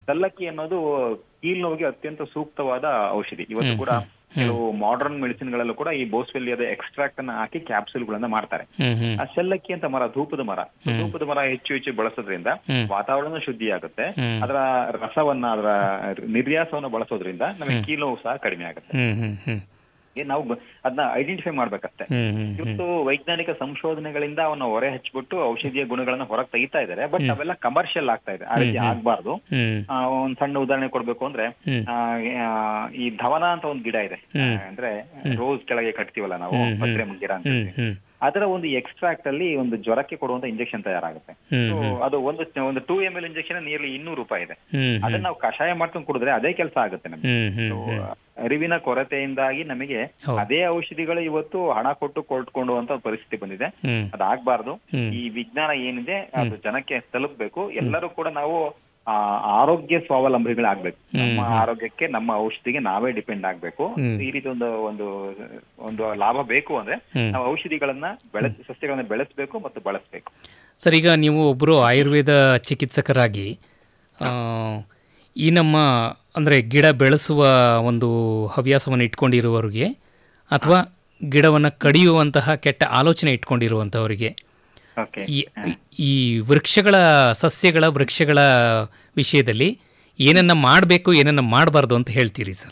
ಸಲ್ಲಕ್ಕಿ ಅನ್ನೋದು ಕೀಲ್ ನೋವಿಗೆ ಅತ್ಯಂತ ಸೂಕ್ತವಾದ ಔಷಧಿ ಇವತ್ತು ಕೂಡ ಕೆಲವು ಮಾಡರ್ನ್ ಮೆಡಿಸಿನ್ ಗಳಲ್ಲೂ ಕೂಡ ಈ ಬೋಸ್ವೆಲ್ಲಿಯದ ಎಕ್ಸ್ಟ್ರಾಕ್ಟ್ ಅನ್ನ ಹಾಕಿ ಕ್ಯಾಪ್ಸೂಲ್ ಗಳನ್ನ ಮಾಡ್ತಾರೆ ಹ್ಮ್ ಹ್ಮ್ ಆ ಸೆಲ್ಲಕ್ಕಿ ಅಂತ ಮರ ಧೂಪದ ಮರ ಧೂಪದ ಮರ ಹೆಚ್ಚು ಹೆಚ್ಚು ಬಳಸೋದ್ರಿಂದ ವಾತಾವರಣ ಶುದ್ಧಿ ಆಗುತ್ತೆ ಅದರ ರಸವನ್ನ ಅದರ ನಿರ್ಯಾಸವನ್ನ ಬಳಸೋದ್ರಿಂದ ನಮಗೆ ಕೀಲೋವು ಸಹ ಕಡಿಮೆ ಆಗುತ್ತೆ ಹ್ಮ್ ಹ್ಮ್ ಹ್ಮ್ ಏ ನಾವು ಬ- ಅದನ್ನ ಐಡೆಂಟಿಫೈ ಮಾಡ್ಬೇಕಷ್ಟೇ ಹ್ಮ್ ಹ್ಮ್ ಇವತ್ತು ವೈಜ್ಞಾನಿಕ ಸಂಶೋಧನೆಗಳಿಂದ ಅವನ್ನ ಹೊರೆ ಹಚ್ಬಿಟ್ಟು ಔಷಧಿಯ ಗುಣಗಳನ್ನ ಹೊರಗೆ ತೆಗಿತಾ ಇದ್ದಾರೆ ಬಟ್ ಅವೆಲ್ಲ ಕಮರ್ಷಿಯಲ್ ಆಗ್ತಾ ಇದೆ ಆ ರೀತಿ ಆಗ್ಬಾರ್ದು ಹ್ಮ್ ಆ, ಒಂದ್ ಸಣ್ಣ ಉದಾಹರಣೆ ಕೊಡ್ಬೇಕು ಅಂದ್ರೆ ಆ, ಆ, ಈ ಧವನ ಅಂತ ಒಂದ್ ಗಿಡ ಇದೆ ಆ, ಅಂದ್ರೆ ರೋಸ್ ಕೆಳಗೆ ಕಟ್ತೀವಲ್ಲ ನಾವು ಪತ್ರೆ ಗಿಡ ಅಂತ ಹ್ಮ್ ಹ್ಮ್ ಅದರ ಒಂದು ಎಕ್ಸ್ಟ್ರಾಕ್ಟ್ ಅಲ್ಲಿ ಒಂದು ಜ್ವರಕ್ಕೆ ಕೊಡುವಂತ ಇಂಜೆಕ್ಷನ್ ತಯಾರಾಗುತ್ತೆ ಹ್ಮ್, So, ಅದು ಒಂದು ಒಂದು two M L injection nearly ಇನ್ನೂರು ರೂಪಾಯಿ ಇದೆ ಹ್ಮ್ ಅದನ್ನ ನಾವು ಕಷಾಯ ಮಾಡ್ಕೊಂಡು ಕುಡಿದ್ರೆ ಅದೇ ಕೆಲಸ ಆಗುತ್ತೆ ನಮ್ಗೆ ಹ್ಮ್ ಹ್ಮ್ So, ಅರಿವಿನ ಕೊರತೆಯಿಂದಾಗಿ ನಮಗೆ ಹೌದು. ಅದೇ ಔಷಧಿಗಳು ಇವತ್ತು ಹಣ ಕೊಟ್ಟು ಕೊಳ್ಳುವಂತ ಪರಿಸ್ಥಿತಿ ಬಂದಿದೆ ಹ್ಮ್ ಅದಾಗಬಾರ್ದು ಹ್ಮ್. ಈ ವಿಜ್ಞಾನ ಏನಿದೆ ಅದು ಜನಕ್ಕೆ ತಲುಪಬೇಕು ಎಲ್ಲರೂ ಕೂಡ ನಾವು ಆ, ಆರೋಗ್ಯ ಸ್ವಾವಲಂಬಿಗಳಾಗ್ಬೇಕು ನಮ್ಮ ಆರೋಗ್ಯಕ್ಕೆ ನಮ್ಮ ಔಷಧಿಗೆ ನಾವೇ ಡಿಪೆಂಡ್ ಆಗ್ಬೇಕು ಈ ರೀತಿ ಒಂದು ಒಂದು ಒಂದು ಲಾಭ ಬೇಕು ಅಂದ್ರೆ ನಾವು ಔಷಧಿಗಳನ್ನ ಬೆಳೆಸ್ ಸಸ್ಯಗಳನ್ನ ಬೆಳೆಸಬೇಕು ಮತ್ತು ಬಳಸಬೇಕು ಸರ್ ಈಗ ನೀವು ಒಬ್ಬರು ಆಯುರ್ವೇದ ಚಿಕಿತ್ಸಕರಾಗಿ ಆ, ಈ ನಮ್ಮ ಅಂದರೆ ಗಿಡ ಬೆಳೆಸುವ ಒಂದು ಹವ್ಯಾಸವನ್ನು ಇಟ್ಕೊಂಡಿರುವವರಿಗೆ ಅಥವಾ ಗಿಡವನ್ನು ಕಡಿಯುವಂತಹ ಕೆಟ್ಟ ಆಲೋಚನೆ ಇಟ್ಕೊಂಡಿರುವಂಥವರಿಗೆ ಓಕೆ ಈ ಈ ವೃಕ್ಷಗಳ ಸಸ್ಯಗಳ ವೃಕ್ಷಗಳ ವಿಷಯದಲ್ಲಿ ಏನನ್ನ ಮಾಡಬೇಕು ಏನನ್ನ ಮಾಡಬಾರ್ದು ಅಂತ ಹೇಳ್ತೀರಿ ಸರ್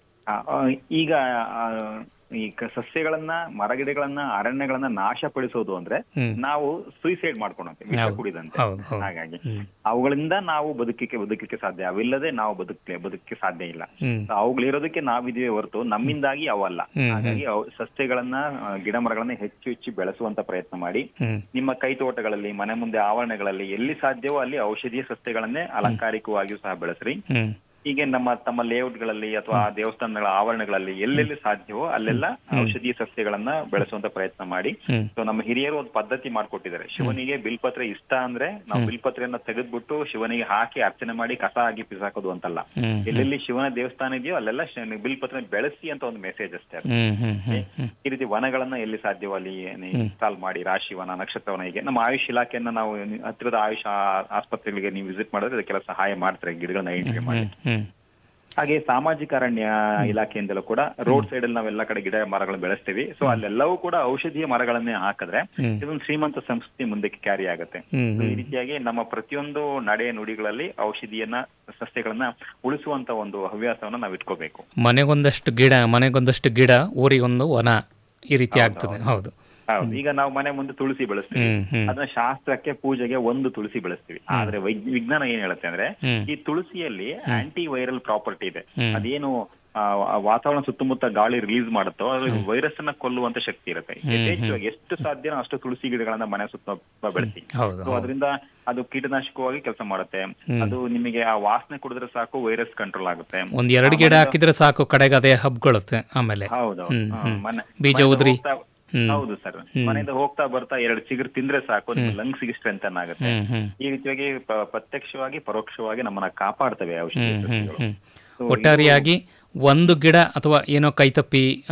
ಈಗ ಆ, ಈ ಕ- ಸಸ್ಯಗಳನ್ನ ಮರಗಿಡಗಳನ್ನ ಅರಣ್ಯಗಳನ್ನ ನಾಶಪಡಿಸೋದು ಅಂದ್ರೆ ಹ್ಮ್. ನಾವು ಸುಯಿಸೈಡ್ ಮಾಡ್ಕೊಂಡಂತೆ ವಿಷ ಹೌದು, ಕುಡಿದಂತೆ ಹೌದು, ಹೌದು. ಹಾಗಾಗಿ ಹ್ಮ್. ಅವುಗಳಿಂದ ನಾವು ಬದುಕಿಕ್ಕೆ ಬದುಕಲಿಕ್ಕೆ ಸಾಧ್ಯ ಅವಿಲ್ಲದೆ ನಾವು ಬದುಕಲಿ ಬದುಕಕ್ಕೆ ಸಾಧ್ಯ ಇಲ್ಲ ಹ್ಮ್ ಅವುಗಳಿರೋದಕ್ಕೆ ನಾವಿದೀವಿ ಹೊರತು ನಮ್ಮಿಂದಾಗಿ ಅವಲ್ಲ ಹ್ಮ್, ಹಾಗಾಗಿ ಅವು ಸಸ್ಯಗಳನ್ನ ಆ, ಗಿಡ ಮರಗಳನ್ನ ಹೆಚ್ಚು ಹೆಚ್ಚು ಬೆಳೆಸುವಂತ ಪ್ರಯತ್ನ ಮಾಡಿ ಹ್ಮ್ ನಿಮ್ಮ ಕೈ ತೋಟಗಳಲ್ಲಿ ಮನೆ ಮುಂದೆ ಆವರಣಗಳಲ್ಲಿ ಎಲ್ಲಿ ಸಾಧ್ಯವೋ ಅಲ್ಲಿ ಔಷಧೀಯ ಸಸ್ಯಗಳನ್ನೇ ಅಲಂಕಾರಿಕವಾಗಿಯೂ ಸಹ ಬೆಳೆಸ್ರಿ ಹ್ಮ್ ಹೀಗೆ ನಮ್ಮ ತಮ್ಮ ಲೇಔಟ್ಗಳಲ್ಲಿ ಅಥವಾ ದೇವಸ್ಥಾನಗಳ ಆವರಣಗಳಲ್ಲಿ ಎಲ್ಲೆಲ್ಲಿ ಸಾಧ್ಯವೋ ಅಲ್ಲೆಲ್ಲ ಔಷಧೀಯ ಸಸ್ಯಗಳನ್ನ ಬೆಳೆಸುವಂತ ಪ್ರಯತ್ನ ಮಾಡಿ ಹ್ಮ್. ಸೊ ನಮ್ಮ ಹಿರಿಯರು ಒಂದು ಪದ್ಧತಿ ಮಾಡ್ಕೊಟ್ಟಿದ್ದಾರೆ ಶಿವನಿಗೆ ಬಿಲ್ಪತ್ರೆ ಇಷ್ಟ ಅಂದ್ರೆ ನಾವು ಬಿಲ್ಪತ್ರೆಯನ್ನ ತೆಗೆದ್ಬಿಟ್ಟು ಶಿವನಿಗೆ ಹಾಕಿ ಅರ್ಚನೆ ಮಾಡಿ ಕಸ ಆಗಿ ಬಿಸಾಕೋದು ಅಂತಲ್ಲ ಹ್ಮ್. ಎಲ್ಲೆಲ್ಲಿ ಶಿವನ ದೇವಸ್ಥಾನ ಇದೆಯೋ ಅಲ್ಲೆಲ್ಲ ಶಿ- ಬಿಲ್ಪತ್ರೆ ಬೆಳೆಸಿ ಅಂತ ಒಂದು ಮೆಸೇಜ್ ಅಷ್ಟೇ ಅದು. ಹ್ಮ್ ಹ್ಮ್ ಹ್ಮ್ ಹ್ಮ್ ಈ ರೀತಿ ವನಗಳನ್ನ ಎಲ್ಲಿ ಸಾಧ್ಯವೋ ಅಲ್ಲಿ ಇನ್ಸ್ಟಾಲ್ ಮಾಡಿ ರಾಶಿ ವನ ನಕ್ಷತ್ರ ವನ ಹೀಗೆ ನಮ್ಮ ಆಯುಷ್ ಇಲಾಖೆಯನ್ನ ನಾವು ಹತ್ತಿರದ ಆಯುಷ್ ಆ- ಆಸ್ಪತ್ರೆಗಳಿಗೆ ನೀವು ವಿಸಿಟ್ ಮಾಡಿದ್ರೆ ಅದಕ್ಕೆಲ್ಲ ಸಹಾಯ ಮಾಡ್ತಾರೆ ಗಿಡಗಳನ್ನ ಐಡೆಂಟಿಫೈ ಮಾಡಿ ಹ್ಮ್ ಹಾಗೆ ಸಾಮಾಜಿಕ ಅರಣ್ಯ ಇಲಾಖೆಯಿಂದಲೂ ಕೂಡ ರೋಡ್ ಸೈಡ್ ಅಲ್ಲಿ ನಾವೆಲ್ಲ ಕಡೆ ಗಿಡ ಮರಗಳನ್ನ ಬೆಳೆಸ್ತೀವಿ ಸೊ ಅಲ್ಲೆಲ್ಲವೂ ಕೂಡ ಔಷಧೀಯ ಮರಗಳನ್ನೇ ಹಾಕಿದ್ರೆ ಹ್ಮ್. ಇದೊಂದು ಶ್ರೀಮಂತ ಸಂಸ್ಕೃತಿ ಮುಂದಕ್ಕೆ ಕ್ಯಾರಿ ಆಗುತ್ತೆ ಹ್ಮ್ So, ಈ ರೀತಿಯಾಗಿ ನಮ್ಮ ಪ್ರತಿಯೊಂದು ನಡೆ ನುಡಿಗಳಲ್ಲಿ ಔಷಧಿಯನ್ನ ಸಸ್ಯಗಳನ್ನ ಉಳಿಸುವಂತ ಒಂದು ಹವ್ಯಾಸವನ್ನ ನಾವು ಇಟ್ಕೋಬೇಕು ಮನೆಗೊಂದಷ್ಟು ಗಿಡ ಮನೆಗೊಂದಷ್ಟು ಗಿಡ ಊರಿಗೊಂದು ವನ ಈ ರೀತಿ ಆಗ್ತದೆ ಹೌದು ಹೌದು ಈಗ ನಾವು ಮನೆ ಮುಂದೆ ತುಳಸಿ ಬೆಳೆಸ್ತೀವಿ ಹ್ಮ್ ಹ್ಮ್ ಅದನ್ನ ಶಾಸ್ತ್ರಕ್ಕೆ ಪೂಜೆಗೆ ಒಂದು ತುಳಸಿ ಬೆಳೆಸ್ತೀವಿ ಆದ್ರೆ ವೈಗ್- ವಿಜ್ಞಾನ ಏನ್ ಹೇಳುತ್ತೆ ಅಂದ್ರೆ ಹ್ಮ್. ಈ ತುಳಸಿಯಲ್ಲಿ ಆಂಟಿ ವೈರಲ್ ಪ್ರಾಪರ್ಟಿ ಇದೆ ಹ್ಮ್. ಅದೇನು ಆ, ಆ ವಾತಾವರಣ ಸುತ್ತಮುತ್ತ ಗಾಳಿ ರಿಲೀಸ್ ಮಾಡುತ್ತೋ ಅದು ವೈರಸ್ ಅನ್ನ ಕೊಲ್ಲುವಂತ ಶಕ್ತಿ ಇರುತ್ತೆ ಯಥೇಚ್ಛವಾಗಿ ಎಷ್ಟು ಸಾಧ್ಯನೋ ಅಷ್ಟು ತುಳಸಿ ಗಿಡಗಳನ್ನ ಮನೆ ಸುತ್ತ ಬ- ಬೆಳೆಸಿ ಹೌದು ಸೊ ಅದರಿಂದ ಅದು ಕೀಟನಾಶಕವಾಗಿ ಕೆಲಸ ಮಾಡುತ್ತೆ ಅದು ನಿಮಗೆ ಆ ವಾಸನೆ ಕುಡಿದ್ರೆ ಸಾಕು ವೈರಸ್ ಕಂಟ್ರೋಲ್ ಆಗುತ್ತೆ ಒಂದ್ ಎರಡು ಗಿಡ ಹಾಕಿದ್ರೆ ಸಾಕು ಕಡೆಗೆ ಅದೇ ಹಬ್ಕೊಳ್ಳುತ್ತೆ ಆಮೇಲೆ ಹೌದು ಹ್ಮ್, ಹಾ, ಹ್ಮ್. ಮನೆ- ಬೀಜ ಮನೆಯಿಂದ ಉದ್ರಿ. ಹೋಗ್ತಾ- ಹ್ಮ್. ಹೌದು ಸರ್ ಮನೆಯಿಂದ ಹೋಗ್ತಾ ಬರ್ತಾ ಎರಡು ಚಿಗುರು ತಿಂದ್ರೆ ಸಾಕು ನಿಮ್ಮ ಲಂಗ್ಸ್ ಗೆ ಸ್ಟ್ರೆಂತ್ ಆಗುತ್ತೆ ಹ್ಮ್ ಹ್ಮ್ ಈ ರೀತಿಯಾಗಿ ಪ- ಪ್ರತ್ಯಕ್ಷವಾಗಿ ಪರೋಕ್ಷವಾಗಿ ನಮ್ಮನ್ನ ಕಾಪಾಡ್ತವೆ ಔಷಧಿ ಹ್ಮ್ ಹ್ಮ್ ಸಸ್ಯಗಳು. ಹ್ಮ್ So, ಒಟ್ಟಾರೆಯಾಗಿ ಒಂದು ಗಿಡ ಅಥವಾ ಏನೋ ಕೈತಪ್ಪಿ ಆ,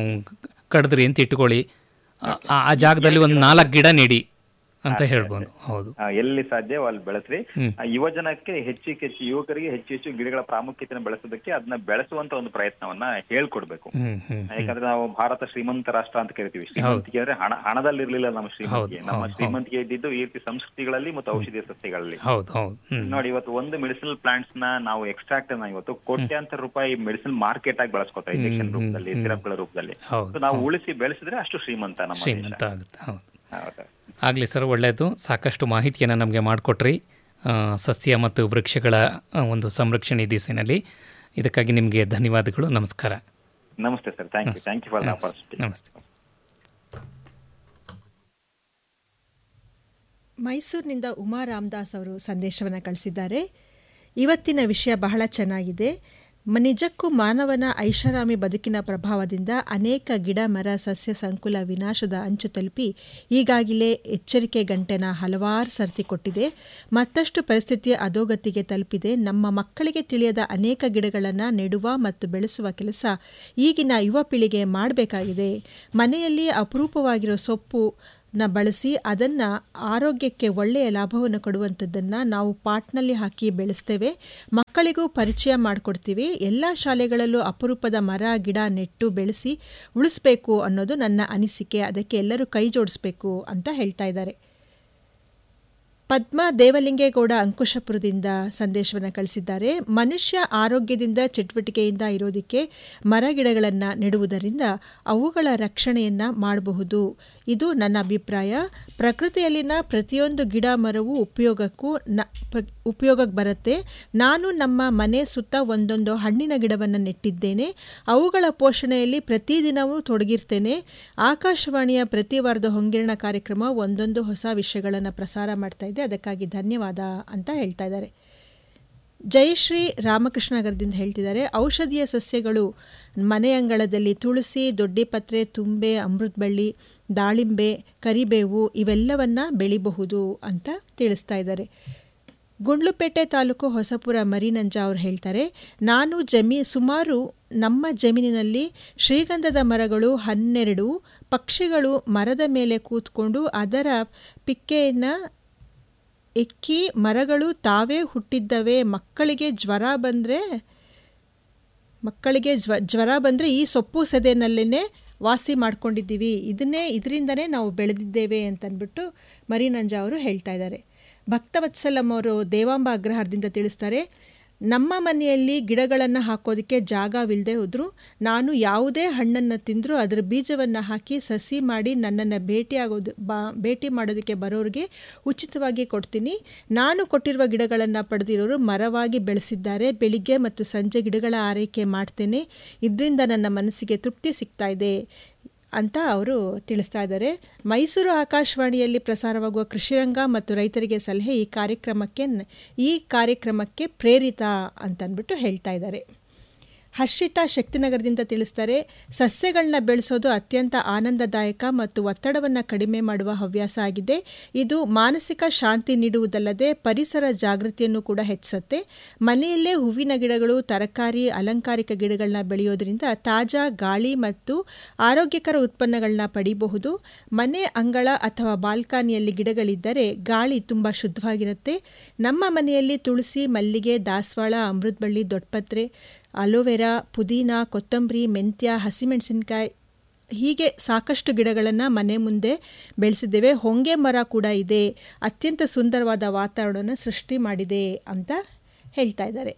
ಕಡಿದ್ರಿ ಅಂತ ಇಟ್ಕೊಳ್ಳಿ ಆ- ಆ- ಆ ಜಾಗದಲ್ಲಿ ಒಂದು ನಾಲ್ಕು ಗಿಡ ನೆಡಿ ಅಂತ ಹೇಳ್ಬೋದು ಹೌದು ಆ, ಎಲ್ಲಿ ಸಾಧ್ಯವೋ ಅಲ್ಲಿ ಬೆಳೆಸ್ರಿ ಹ್ಮ್. ಆ, ಯುವಜನಕ್ಕೆ ಹೆಚ್ಚು ಹೆಚ್ಚು ಯುವಕರಿಗೆ ಹೆಚ್ಚು ಹೆಚ್ಚು ಗಿಡಗಳ ಪ್ರಾಮುಖ್ಯತೆಯನ್ನು ಬೆಳೆಸೋದಕ್ಕೆ ಅದನ್ನ ಬೆಳೆಸುವಂತ ಒಂದು ಪ್ರಯತ್ನವನ್ನ ಹೇಳ್ಕೊಡ್ಬೇಕು ಹ್ಮ್ ಹ್ಮ್ ಯಾಕಂದ್ರೆ ನಾವು ಭಾರತ ಶ್ರೀಮಂತ ರಾಷ್ಟ್ರ ಅಂತ ಕರಿತೀವಿ ಶ್ರೀಮಂತಿಕೆ ಅಂದ್ರೆ ಹಣ ಹಣದಲ್ಲಿರ್ಲಿಲ್ಲ ನಮ್ಮ ಶ್ರೀಮಂತಿಕೆ ಹೌದು, ನಮ್ಮ ಹೌದು, ಶ್ರೀಮಂತಿಕೆ ಇದ್ದಿದ್ದು ಈ ರೀತಿ ಸಂಸ್ಕೃತಿಗಳಲ್ಲಿ ಮತ್ತು ಔಷಧೀಯ ಸಸ್ಯಗಳಲ್ಲಿ ಹೌದು ಹೌದು ಹ್ಮ್ ನೋಡಿ ಇವತ್ತು ಒಂದು ಮೆಡಿಸಿನಲ್ ಪ್ಲಾಂಟ್ಸ್ ನ ನಾವು ಎಕ್ಸ್ಟ್ರಾಕ್ಟ್ ಅನ್ನ ಇವತ್ತು ಕೋಟ್ಯಾಂತರ ರೂಪಾಯಿ ಮೆಡಿಸಿನ್ ಮಾರ್ಕೆಟ್ ಆಗಿ ಬಳಸ್ಕೊತಾ ಇಂಜೆಕ್ಷನ್ ರೂಪದಲ್ಲಿ ಸಿರಪ್ಗಳ ರೂಪದಲ್ಲಿ ಹೌದು So ನಾವು ಉಳಿಸಿ ಬೆಳೆಸಿದ್ರೆ ಅಷ್ಟು ಶ್ರೀಮಂತ ನಮ್ಮ ದೇಶ ಶ್ರೀಮಂತ ಆಗುತ್ತೆ ಹೌದು ಹೌದು. ಆಗಲಿ ಸರ್ ಒಳ್ಳೆಯದು ಸಾಕಷ್ಟು ಮಾಹಿತಿಯನ್ನು ನಮಗೆ ಮಾಡಿಕೊಟ್ರಿ ಆ, ಸಸ್ಯ ಮತ್ತು ವೃಕ್ಷಗಳ ಆ, ಒಂದು ಸಂರಕ್ಷಣೆ ದಿಸಿನಲ್ಲಿ ಇದಕ್ಕಾಗಿ ನಿಮಗೆ ಧನ್ಯವಾದಗಳು ನಮಸ್ಕಾರ ನಮಸ್ತೆ sir thank you thank you for the opportunity ನಮಸ್ತೆ ಮೈಸೂರಿನಿಂದ ಉಮಾ ರಾಮದಾಸ್ ಅವರು ಸಂದೇಶವನ್ನು ಕಳಿಸಿದ್ದಾರೆ ಇವತ್ತಿನ ವಿಷಯ ಬಹಳ ಚೆನ್ನಾಗಿದೆ ಮ- ನಿಜಕ್ಕೂ ಮಾನವನ ಐಷಾರಾಮಿ ಬದುಕಿನ ಪ್ರಭಾವದಿಂದ ಅನೇಕ ಗಿಡ ಮರ ಸಸ್ಯ ಸಂಕುಲ ವಿನಾಶದ ಅಂಚು ತಲುಪಿ ಈಗಾಗಲೇ ಎಚ್ಚರಿಕೆ ಗಂಟೆನ ಹಲವಾರು ಸರ್ತಿ ಕೊಟ್ಟಿದೆ ಮತ್ತಷ್ಟು ಪರಿಸ್ಥಿತಿಯ ಅಧೋಗತಿಗೆ ತಲುಪಿದೆ ನಮ್ಮ ಮಕ್ಕಳಿಗೆ ತಿಳಿಯದ ಅನೇಕ ಗಿಡಗಳನ್ನು ನೆಡುವ ಮತ್ತು ಬೆಳೆಸುವ ಕೆಲಸ ಈಗಿನ ಯುವ ಪೀಳಿಗೆ ಮಾಡಬೇಕಾಗಿದೆ ಮನೆಯಲ್ಲಿ ಅಪರೂಪವಾಗಿರೋ ಸೊಪ್ಪು ನ ಬಳಸಿ ಅದನ್ನು ಆರೋಗ್ಯಕ್ಕೆ ಒಳ್ಳೆಯ ಲಾಭವನ್ನು ಕೊಡುವಂಥದ್ದನ್ನು ನಾವು ಪಾಟ್ನಲ್ಲಿ ಹಾಕಿ ಬೆಳೆಸ್ತೇವೆ ಮಕ್ಕಳಿಗೂ ಪರಿಚಯ ಮಾಡಿಕೊಡ್ತೀವಿ ಎಲ್ಲ ಶಾಲೆಗಳಲ್ಲೂ ಅಪರೂಪದ ಮರ ಗಿಡ ನೆಟ್ಟು ಬೆಳೆಸಿ ಉಳಿಸ್ಬೇಕು ಅನ್ನೋದು ನನ್ನ ಅನಿಸಿಕೆ ಅದಕ್ಕೆ ಎಲ್ಲರೂ ಕೈ ಜೋಡಿಸ್ಬೇಕು ಅಂತ ಹೇಳ್ತಾ ಇದ್ದಾರೆ ಪದ್ಮ ದೇವಲಿಂಗೇಗೌಡ ಅಂಕುಶಪುರದಿಂದ ಸಂದೇಶವನ್ನು ಕಳಿಸಿದ್ದಾರೆ ಮನುಷ್ಯ ಆರೋಗ್ಯದಿಂದ ಚಟುವಟಿಕೆಯಿಂದ ಇರೋದಕ್ಕೆ ಮರಗಿಡಗಳನ್ನು ನೆಡುವುದರಿಂದ ಅವುಗಳ ರಕ್ಷಣೆಯನ್ನು ಮಾಡಬಹುದು ಇದು ನನ್ನ ಅಭಿಪ್ರಾಯ ಪ್ರಕೃತಿಯಲ್ಲಿನ ಪ್ರತಿಯೊಂದು ಗಿಡ ಮರವು ಉಪಯೋಗಕ್ಕೂ ನ ಉಪಯೋಗಕ್ಕೆ ಬರುತ್ತೆ ನಾನು ನಮ್ಮ ಮನೆ ಸುತ್ತ ಒಂದೊಂದು ಹಣ್ಣಿನ ಗಿಡವನ್ನು ನೆಟ್ಟಿದ್ದೇನೆ ಅವುಗಳ ಪೋಷಣೆಯಲ್ಲಿ ಪ್ರತಿದಿನವೂ ತೊಡಗಿರ್ತೇನೆ ಆಕಾಶವಾಣಿಯ ಪ್ರತಿ ವಾರದ ಹೊಂಗಿರಣ ಕಾರ್ಯಕ್ರಮ ಒಂದೊಂದು ಹೊಸ ವಿಷಯಗಳನ್ನು ಪ್ರಸಾರ ಮಾಡ್ತಾ ಇದೆ ಅದಕ್ಕಾಗಿ ಧನ್ಯವಾದ ಅಂತ ಹೇಳ್ತಾ ಇದ್ದಾರೆ ಜಯಶ್ರೀ ರಾಮಕೃಷ್ಣ ನಗರದಿಂದ ಹೇಳ್ತಿದ್ದಾರೆ ಔಷಧೀಯ ಸಸ್ಯಗಳು ಮನೆ ಅಂಗಳದಲ್ಲಿ ತುಳಸಿ ದೊಡ್ಡಿಪತ್ರೆ ತುಂಬೆ ಅಮೃತ ಬಳ್ಳಿ ದಾಳಿಂಬೆ ಕರಿಬೇವು ಇವೆಲ್ಲವನ್ನ ಬೆಳಿಬಹುದು ಅಂತ ತಿಳಿಸ್ತಾ ಇದ್ದಾರೆ ಗುಂಡ್ಲುಪೇಟೆ ತಾಲೂಕು ಹೊಸಪುರ ಮರಿನಂಜ ಅವರು ಹೇಳ್ತಾರೆ ನಾನು ಜಮೀ ಸುಮಾರು ನಮ್ಮ ಜಮೀನಿನಲ್ಲಿ ಶ್ರೀಗಂಧದ ಮರಗಳು ಹನ್ನೆರಡು ಪಕ್ಷಿಗಳು ಮರದ ಮೇಲೆ ಕೂತ್ಕೊಂಡು ಅದರ ಪಿಕ್ಕೆಯನ್ನು ಎಕ್ಕಿ ಮರಗಳು ತಾವೇ ಹುಟ್ಟಿದ್ದವೆ ಮಕ್ಕಳಿಗೆ ಜ್ವರ ಬಂದರೆ ಮಕ್ಕಳಿಗೆ ಜ್ವ ಜ್ವರ ಬಂದರೆ ಈ ಸೊಪ್ಪು ಸೆದೆನಲ್ಲೇ ವಾಸಿ ಮಾಡ್ಕೊಂಡಿದ್ದೀವಿ ಇದನ್ನೇ ಇದರಿಂದನೇ ನಾವು ಬೆಳೆದಿದ್ದೇವೆ ಅಂತಂದ್ಬಿಟ್ಟು ಮರಿನಂಜ ಅವರು ಹೇಳ್ತಾ ಇದ್ದಾರೆ ಭಕ್ತವತ್ಸಲಂ ಅವರು ದೇವಾಂಬ ಅಗ್ರಹಾರದಿಂದ ತಿಳಿಸ್ತಾರೆ ನಮ್ಮ ಮನೆಯಲ್ಲಿ ಗಿಡಗಳನ್ನು ಹಾಕೋದಕ್ಕೆ ಜಾಗವಿಲ್ಲದೆ ಹೋದರೂ ನಾನು ಯಾವುದೇ ಹಣ್ಣನ್ನು ತಿಂದರೂ ಅದರ ಬೀಜವನ್ನು ಹಾಕಿ ಸಸಿ ಮಾಡಿ ನನ್ನನ್ನು ಭೇಟಿಯಾಗೋದು ಬಾ ಭೇಟಿ ಮಾಡೋದಕ್ಕೆ ಬರೋರಿಗೆ ಉಚಿತವಾಗಿ ಕೊಡ್ತೀನಿ ನಾನು ಕೊಟ್ಟಿರುವ ಗಿಡಗಳನ್ನು ಪಡೆದಿರೋರು ಮರವಾಗಿ ಬೆಳೆಸಿದ್ದಾರೆ ಬೆಳಿಗ್ಗೆ ಮತ್ತು ಸಂಜೆ ಗಿಡಗಳ ಆರೈಕೆ ಮಾಡ್ತೇನೆ ಇದರಿಂದ ನನ್ನ ಮನಸ್ಸಿಗೆ ತೃಪ್ತಿ ಸಿಗ್ತಾ ಇದೆ ಅಂತ ಅವರು ತಿಳಿಸ್ತಾ ಇದ್ದಾರೆ ಮೈಸೂರು ಆಕಾಶವಾಣಿಯಲ್ಲಿ ಪ್ರಸಾರವಾಗುವ ಕೃಷಿರಂಗ ಮತ್ತು ರೈತರಿಗೆ ಸಲಹೆ ಈ ಕಾರ್ಯಕ್ರಮಕ್ಕೆ ಈ ಕಾರ್ಯಕ್ರಮಕ್ಕೆ ಪ್ರೇರಿತ ಅಂತಂದ್ಬಿಟ್ಟು ಹೇಳ್ತಾ ಇದ್ದಾರೆ ಹರ್ಷಿತಾ ಶಕ್ತಿನಗರದಿಂದ ತಿಳಿಸ್ತಾರೆ ಸಸ್ಯಗಳನ್ನ ಬೆಳೆಸೋದು ಅತ್ಯಂತ ಆನಂದದಾಯಕ ಮತ್ತು ಒತ್ತಡವನ್ನು ಕಡಿಮೆ ಮಾಡುವ ಹವ್ಯಾಸ ಆಗಿದೆ ಇದು ಮಾನಸಿಕ ಶಾಂತಿ ನೀಡುವುದಲ್ಲದೆ ಪರಿಸರ ಜಾಗೃತಿಯನ್ನು ಕೂಡ ಹೆಚ್ಚಿಸುತ್ತೆ ಮನೆಯಲ್ಲೇ ಹೂವಿನ ಗಿಡಗಳು ತರಕಾರಿ ಅಲಂಕಾರಿಕ ಗಿಡಗಳನ್ನ ಬೆಳೆಯೋದ್ರಿಂದ ತಾಜಾ ಗಾಳಿ ಮತ್ತು ಆರೋಗ್ಯಕರ ಉತ್ಪನ್ನಗಳನ್ನ ಪಡಿಬಹುದು ಮನೆ ಅಂಗಳ ಅಥವಾ ಬಾಲ್ಕನಿಯಲ್ಲಿ ಗಿಡಗಳಿದ್ದರೆ ಗಾಳಿ ತುಂಬ ಶುದ್ಧವಾಗಿರುತ್ತೆ ನಮ್ಮ ಮನೆಯಲ್ಲಿ ತುಳಸಿ ಮಲ್ಲಿಗೆ ದಾಸವಾಳ ಅಮೃತಬಳ್ಳಿ ದೊಡ್ಡಪತ್ರೆ ಅಲೋವೆರಾ ಪುದೀನ ಕೊತ್ತಂಬರಿ ಮೆಂತ್ಯ ಹಸಿಮೆಣಸಿನ್ಕಾಯಿ ಹೀಗೆ ಸಾಕಷ್ಟು ಗಿಡಗಳನ್ನು ಮನೆ ಮುಂದೆ ಬೆಳೆಸಿದ್ದೇವೆ ಹೊಂಗೆ ಮರ ಕೂಡ ಇದೆ ಅತ್ಯಂತ ಸುಂದರವಾದ ವಾತಾವರಣವನ್ನು ಸೃಷ್ಟಿ ಮಾಡಿದೆ ಅಂತ ಹೇಳ್ತಾ ಇದ್ದಾರೆ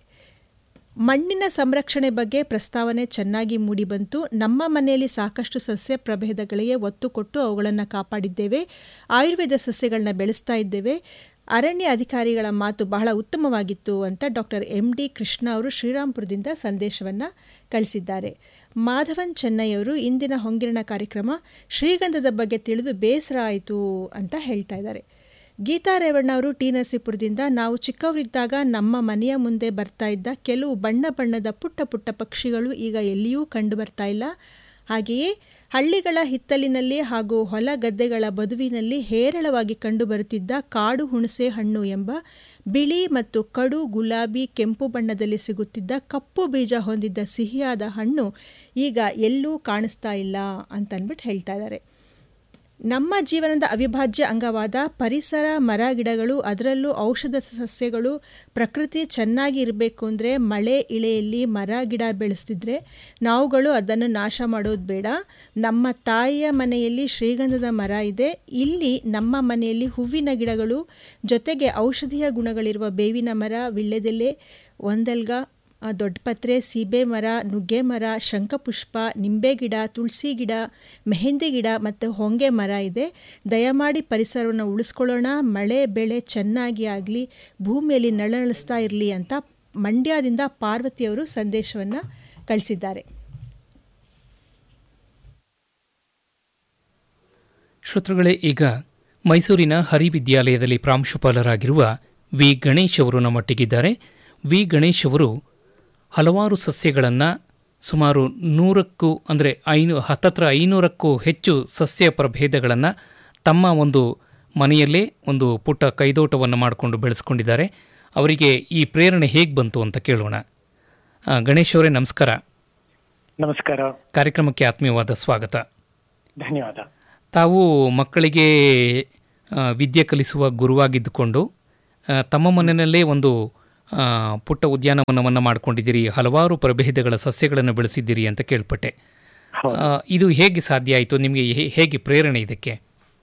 ಮಣ್ಣಿನ ಸಂರಕ್ಷಣೆ ಬಗ್ಗೆ ಪ್ರಸ್ತಾವನೆ ಚೆನ್ನಾಗಿ ಮೂಡಿಬಂತು ನಮ್ಮ ಮನೆಯಲ್ಲಿ ಸಾಕಷ್ಟು ಸಸ್ಯ ಪ್ರಭೇದಗಳಿಗೆ ಒತ್ತು ಕೊಟ್ಟು ಅವುಗಳನ್ನು ಕಾಪಾಡಿದ್ದೇವೆ ಆಯುರ್ವೇದ ಸಸ್ಯಗಳನ್ನ ಬೆಳೆಸ್ತಾ ಇದ್ದೇವೆ ಅರಣ್ಯ ಅಧಿಕಾರಿಗಳ ಮಾತು ಬಹಳ ಉತ್ತಮವಾಗಿತ್ತು ಅಂತ ಡಾಕ್ಟರ್ ಎಂ ಡಿ ಕೃಷ್ಣ ಅವರು ಶ್ರೀರಾಮ್ಪುರದಿಂದ ಸಂದೇಶವನ್ನು ಕಳಿಸಿದ್ದಾರೆ ಮಾಧವನ್ ಚೆನ್ನೈ ಅವರು ಇಂದಿನ ಹೊಂಗಿರಣ ಕಾರ್ಯಕ್ರಮ ಶ್ರೀಗಂಧದ ಬಗ್ಗೆ ತಿಳಿದು ಬೇಸರ ಆಯಿತು ಅಂತ ಹೇಳ್ತಾ ಇದ್ದಾರೆ ಗೀತಾ ರೇವಣ್ಣ ಅವರು ಟಿ ನರಸೀಪುರದಿಂದ ನಾವು ಚಿಕ್ಕವರಿದ್ದಾಗ ನಮ್ಮ ಮನೆಯ ಮುಂದೆ ಬರ್ತಾ ಇದ್ದ ಕೆಲವು ಬಣ್ಣ ಬಣ್ಣದ ಪುಟ್ಟ ಪುಟ್ಟ ಪಕ್ಷಿಗಳು ಈಗ ಎಲ್ಲಿಯೂ ಕಂಡು ಬರ್ತಾ ಇಲ್ಲ ಹಾಗೆಯೇ ಹಳ್ಳಿಗಳ ಹಿತ್ತಲಿನಲ್ಲಿ ಹಾಗೂ ಹೊಲ ಗದ್ದೆಗಳ ಬದುವಿನಲ್ಲಿ ಹೇರಳವಾಗಿ ಕಂಡುಬರುತ್ತಿದ್ದ ಕಾಡು ಹುಣಸೆ ಹಣ್ಣು ಎಂಬ ಬಿಳಿ ಮತ್ತು ಕಡು ಗುಲಾಬಿ ಕೆಂಪು ಬಣ್ಣದಲ್ಲಿ ಸಿಗುತ್ತಿದ್ದ ಕಪ್ಪು ಬೀಜ ಹೊಂದಿದ್ದ ಸಿಹಿಯಾದ ಹಣ್ಣು ಈಗ ಎಲ್ಲೂ ಕಾಣಿಸ್ತಾ ಇಲ್ಲ ಅಂತನ್ಬಿಟ್ಟು ಹೇಳ್ತಾ ಇದ್ದಾರೆ ನಮ್ಮ ಜೀವನದ ಅವಿಭಾಜ್ಯ ಅಂಗವಾದ ಪರಿಸರ ಮರ ಗಿಡಗಳು ಅದರಲ್ಲೂ ಔಷಧ ಸಸ್ಯಗಳು ಪ್ರಕೃತಿ ಚೆನ್ನಾಗಿ ಇರಬೇಕು ಅಂದರೆ ಮಳೆ ಇಳೆಯಲ್ಲಿ ಮರ ಗಿಡ ಬೆಳೆಸ್ತಿದ್ರೆ ನಾವುಗಳು ಅದನ್ನು ನಾಶ ಮಾಡೋದು ಬೇಡ ನಮ್ಮ ತಾಯಿಯ ಮನೆಯಲ್ಲಿ ಶ್ರೀಗಂಧದ ಮರ ಇದೆ ಇಲ್ಲಿ ನಮ್ಮ ಮನೆಯಲ್ಲಿ ಹೂವಿನ ಗಿಡಗಳು ಜೊತೆಗೆ ಔಷಧೀಯ ಗುಣಗಳಿರುವ ಬೇವಿನ ಮರ ವಿಳ್ಳೆದೆಲೆ ಒಂದೆಲ್ಗ ದೊಡ್ಡಪತ್ರೆ ಸೀಬೆ ಮರ ನುಗ್ಗೆ ಮರ ಶಂಖಪುಷ್ಪ ನಿಂಬೆ ಗಿಡ ತುಳಸಿ ಗಿಡ ಮೆಹಂದಿ ಗಿಡ ಮತ್ತು ಹೊಂಗೆ ಮರ ಇದೆ ದಯಮಾಡಿ ಪರಿಸರವನ್ನು ಉಳಿಸ್ಕೊಳ್ಳೋಣ ಮಳೆ ಬೆಳೆ ಚೆನ್ನಾಗಿ ಆಗಲಿ ಭೂಮಿಯಲ್ಲಿ ನಳನಳಿಸ್ತಾ ಇರಲಿ ಅಂತ ಮಂಡ್ಯದಿಂದ ಪಾರ್ವತಿಯವರು ಸಂದೇಶವನ್ನು ಕಳಿಸಿದ್ದಾರೆ ಶ್ರೋತೃಗಳೇ ಈಗ ಮೈಸೂರಿನ ಹರಿವಿದ್ಯಾಲಯದಲ್ಲಿ ಪ್ರಾಂಶುಪಾಲರಾಗಿರುವ ವಿ ಗಣೇಶ್ ಅವರು ನಮ್ಮೊಟ್ಟಿಗಿದ್ದಾರೆ ವಿ ಗಣೇಶ್ ಅವರು ಹಲವಾರು ಸಸ್ಯಗಳನ್ನು ಸುಮಾರು ನೂರಕ್ಕೂ ಅಂದರೆ ಐನೂ ಹತ್ತತ್ರ ಐನೂರಕ್ಕೂ ಹೆಚ್ಚು ಸಸ್ಯ ಪ್ರಭೇದಗಳನ್ನು ತಮ್ಮ ಒಂದು ಮನೆಯಲ್ಲೇ ಒಂದು ಪುಟ್ಟ ಕೈದೋಟವನ್ನು ಮಾಡಿಕೊಂಡು ಬೆಳೆಸ್ಕೊಂಡಿದ್ದಾರೆ ಅವರಿಗೆ ಈ ಪ್ರೇರಣೆ ಹೇಗೆ ಬಂತು ಅಂತ ಕೇಳೋಣ ಆ, ಗಣೇಶ್ ಅವರೇ ನಮಸ್ಕಾರ ನಮಸ್ಕಾರ ಕಾರ್ಯಕ್ರಮಕ್ಕೆ ಆತ್ಮೀಯವಾದ ಸ್ವಾಗತ ಧನ್ಯವಾದ ತಾವು ಮಕ್ಕಳಿಗೆ ಆ, ವಿದ್ಯೆ ಕಲಿಸುವ ಗುರುವಾಗಿದ್ದುಕೊಂಡು ಆ, ತಮ್ಮ ಮನೆಯಲ್ಲೇ ಒಂದು ಆ, ಪುಟ್ಟ ಉದ್ಯಾನವನವನ್ನು ಮಾಡ್ಕೊಂಡಿದ್ದೀರಿ ಹಲವಾರು ಪ್ರಭೇದಗಳ ಸಸ್ಯಗಳನ್ನು ಬೆಳೆಸಿದ್ದೀರಿ ಅಂತ ಕೇಳ್ಪಟ್ಟೆ ಹೌದು. ಆ, ಇದು ಹೇಗೆ ಸಾಧ್ಯ ಆಯಿತು ನಿಮಗೆ ಹೇ- ಹೇಗೆ ಪ್ರೇರಣೆ ಇದಕ್ಕೆ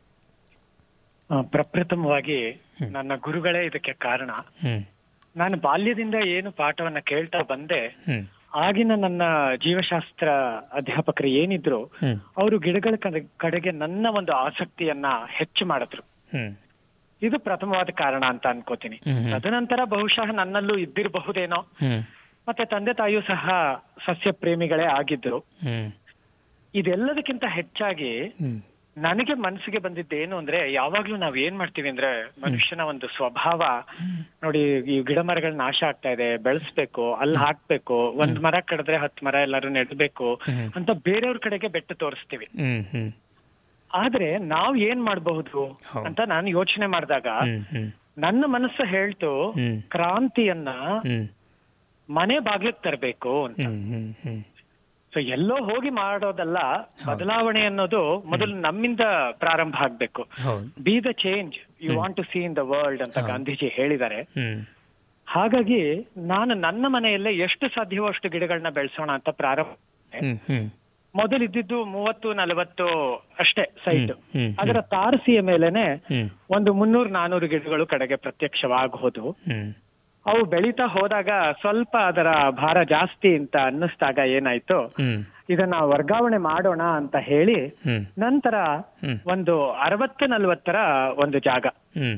ಆ, ಪ್ರಪ್ರಥಮವಾಗಿ ನನ್ನ ಗುರುಗಳೇ ಇದಕ್ಕೆ ಕಾರಣ ಹ್ಮ್ ನಾನು ಬಾಲ್ಯದಿಂದ ಏನು ಪಾಠವನ್ನ ಕೇಳ್ತಾ ಬಂದೆ ಹ್ಮ್ ಆಗಿನ ನನ್ನ ಜೀವಶಾಸ್ತ್ರ ಅಧ್ಯಾಪಕರು ಏನಿದ್ರು ಹ್ಮ್ ಅವರು ಗಿಡಗಳ ಕಡೆ- ಕಡೆಗೆ ನನ್ನ ಒಂದು ಆಸಕ್ತಿಯನ್ನ ಹೆಚ್ಚು ಮಾಡಿದ್ರು ಹ್ಮ್ ಇದು ಪ್ರಥಮವಾದ ಕಾರಣ ಅಂತ ಅನ್ಕೋತೀನಿ ಹ್ಮ್ ಹ್ಮ್. ತದನಂತರ ಬಹುಶಃ ನನ್ನಲ್ಲೂ ಇದ್ದಿರಬಹುದೇನೋ ಹ್ಮ್ ಮತ್ತೆ ತಂದೆ ತಾಯಿಯೂ ಸಹ ಸಸ್ಯ ಪ್ರೇಮಿಗಳೇ ಆಗಿದ್ರು ಹ್ಮ್ ಇದೆಲ್ಲದಕ್ಕಿಂತ ಹೆಚ್ಚಾಗಿ ಹ್ಮ್ ನನಗೆ ಮನಸ್ಸಿಗೆ ಬಂದಿದ್ದು ಏನು ಅಂದ್ರೆ ಯಾವಾಗ್ಲೂ ನಾವ್ ಏನ್ ಮಾಡ್ತೀವಿ ಅಂದ್ರೆ ಮನುಷ್ಯನ ಒಂದು ಸ್ವಭಾವ ನೋಡಿ ಈ ಗಿಡ ಮರಗಳ ನಾಶ ಆಗ್ತಾ ಇದೆ ಬೆಳೆಸ್ಬೇಕು ಅಲ್ಲಿ ಹಾಕ್ಬೇಕು ಒಂದ್ ಮರ ಕಡಿದ್ರೆ ಹತ್ ಮರ ಎಲ್ಲರೂ ನೆಡ್ಬೇಕು ಹ್ಮ್. ಅಂತ ಬೇರೆಯವ್ರ ಕಡೆಗೆ ಬೆಟ್ಟು ತೋರಿಸ್ತೀವಿ ಹ್ಮ್ ಹ್ಮ್ ಆದ್ರೆ ನಾವ್ ಏನ್ ಮಾಡಬಹುದು ಹೌದು. ಅಂತ ನಾನು ಯೋಚನೆ ಮಾಡಿದಾಗ ಹ್ಮ್ ಹ್ಮ್ ನನ್ನ ಮನಸ್ಸು ಹೇಳ್ತು ಹ್ಮ್. ಕ್ರಾಂತಿಯನ್ನ ಹ್ಮ್ ಮನೆ ಬಾಗ್ಲಿಗ್ ತರಬೇಕು ಅಂತ ಹ್ಮ್ ಹ್ಮ್ ಹ್ಮ್ ಸೊ ಎಲ್ಲೋ ಹೋಗಿ ಮಾಡೋದಲ್ಲ ಬದಲಾವಣೆ ಅನ್ನೋದು ಮೊದಲು ನಮ್ಮಿಂದ ಪ್ರಾರಂಭ ಆಗ್ಬೇಕು ಹೌದು be the change you want to see in the world ಅಂತ ಗಾಂಧೀಜಿ ಹೇಳಿದ್ದಾರೆ ಹ್ಮ್ ಹಾಗಾಗಿ ನಾನು ನನ್ನ ಮನೆಯಲ್ಲೇ ಎಷ್ಟು ಸಾಧ್ಯವೋ ಅಷ್ಟು ಗಿಡಗಳನ್ನ ಬೆಳೆಸೋಣ ಅಂತ ಪ್ರಾರಂಭ ಮಾಡಿದೆ. ಹ್ಮ್ ಹ್ಮ್ ಮೊದಲಿದ್ದಿದ್ದು ಮೂವತ್ತು ನಲವತ್ತು ಅಷ್ಟೇ ಸೈಟ್ ಹ್ಮ್, ಹ್ಮ್. ಅದರ ತಾರಸಿಯ ಮೇಲೆನೆ ಹ್ಮ್ ಒಂದು ಮುನ್ನೂರು ನಾನೂರು ಗಿಡಗಳು ಕಡೆಗೆ ಪ್ರತ್ಯಕ್ಷವಾಗಬಹುದು ಹ್ಮ್ ಅವು ಬೆಳೀತಾ ಹೋದಾಗ ಸ್ವಲ್ಪ ಅದರ ಭಾರ ಜಾಸ್ತಿ ಅಂತ ಅನ್ನಿಸ್ದಾಗ ಏನಾಯ್ತು ಹ್ಮ್ ಇದನ್ನ ವರ್ಗಾವಣೆ ಮಾಡೋಣ ಅಂತ ಹೇಳಿ ಹ್ಮ್ ನಂತರ ಹ್ಮ್. ಒಂದು ಅರವತ್ತು ನಲ್ವತ್ತರ ಒಂದು ಜಾಗ ಹ್ಮ್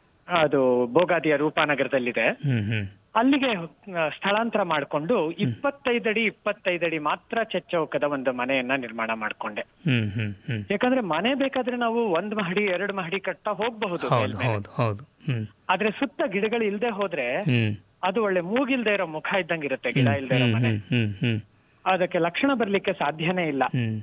ಅದು ಬೋಗಾದಿಯ ರೂಪಾನಗರದಲ್ಲಿದೆ ಹ್ಮ್ ಹ್ಮ್ ಅಲ್ಲಿಗೆ ಆ, ಸ್ಥಳಾಂತರ ಮಾಡಿಕೊಂಡು ಇಪ್ಪತ್ತೈದಡಿ ಇಪ್ಪತ್ತೈದಡಿ ಮಾತ್ರ ಚೆಚ್ಚೌಕದ ಒಂದು ಮನೆಯನ್ನ ನಿರ್ಮಾಣ ಮಾಡ್ಕೊಂಡೆ ಹ್ಮ್ ಹ್ಮ್ ಹ್ಮ್ ಯಾಕಂದ್ರೆ ಮನೆ ಬೇಕಾದ್ರೆ ನಾವು ಒಂದ್ ಮಹಡಿ ಎರಡು ಮಹಡಿ ಕಟ್ತಾ ಹೋಗ್ಬಹುದು ಹೌದು ಮೇಲ್ಮೇಲೆ. ಹೌದು ಹೌದು ಹ್ಮ್ ಆದ್ರೆ ಸುತ್ತ ಗಿಡಗಳು ಇಲ್ದೆ ಹೋದ್ರೆ ಹ್ಮ್ ಅದು ಒಳ್ಳೆ ಮೂಗಿಲ್ದೇ ಇರೋ ಮುಖ ಇದ್ದಂಗಿರುತ್ತೆ ಗಿಡ ಇಲ್ದೇ ಇರೋ ಹ್ಮ್ ಮನೆ ಹ್ಮ್ ಹ್ಮ್ ಹ್ಮ್ ಅದಕ್ಕೆ ಲಕ್ಷಣ ಬರ್ಲಿಕ್ಕೆ ಸಾಧ್ಯನೇ ಇಲ್ಲ ಹ್ಮ್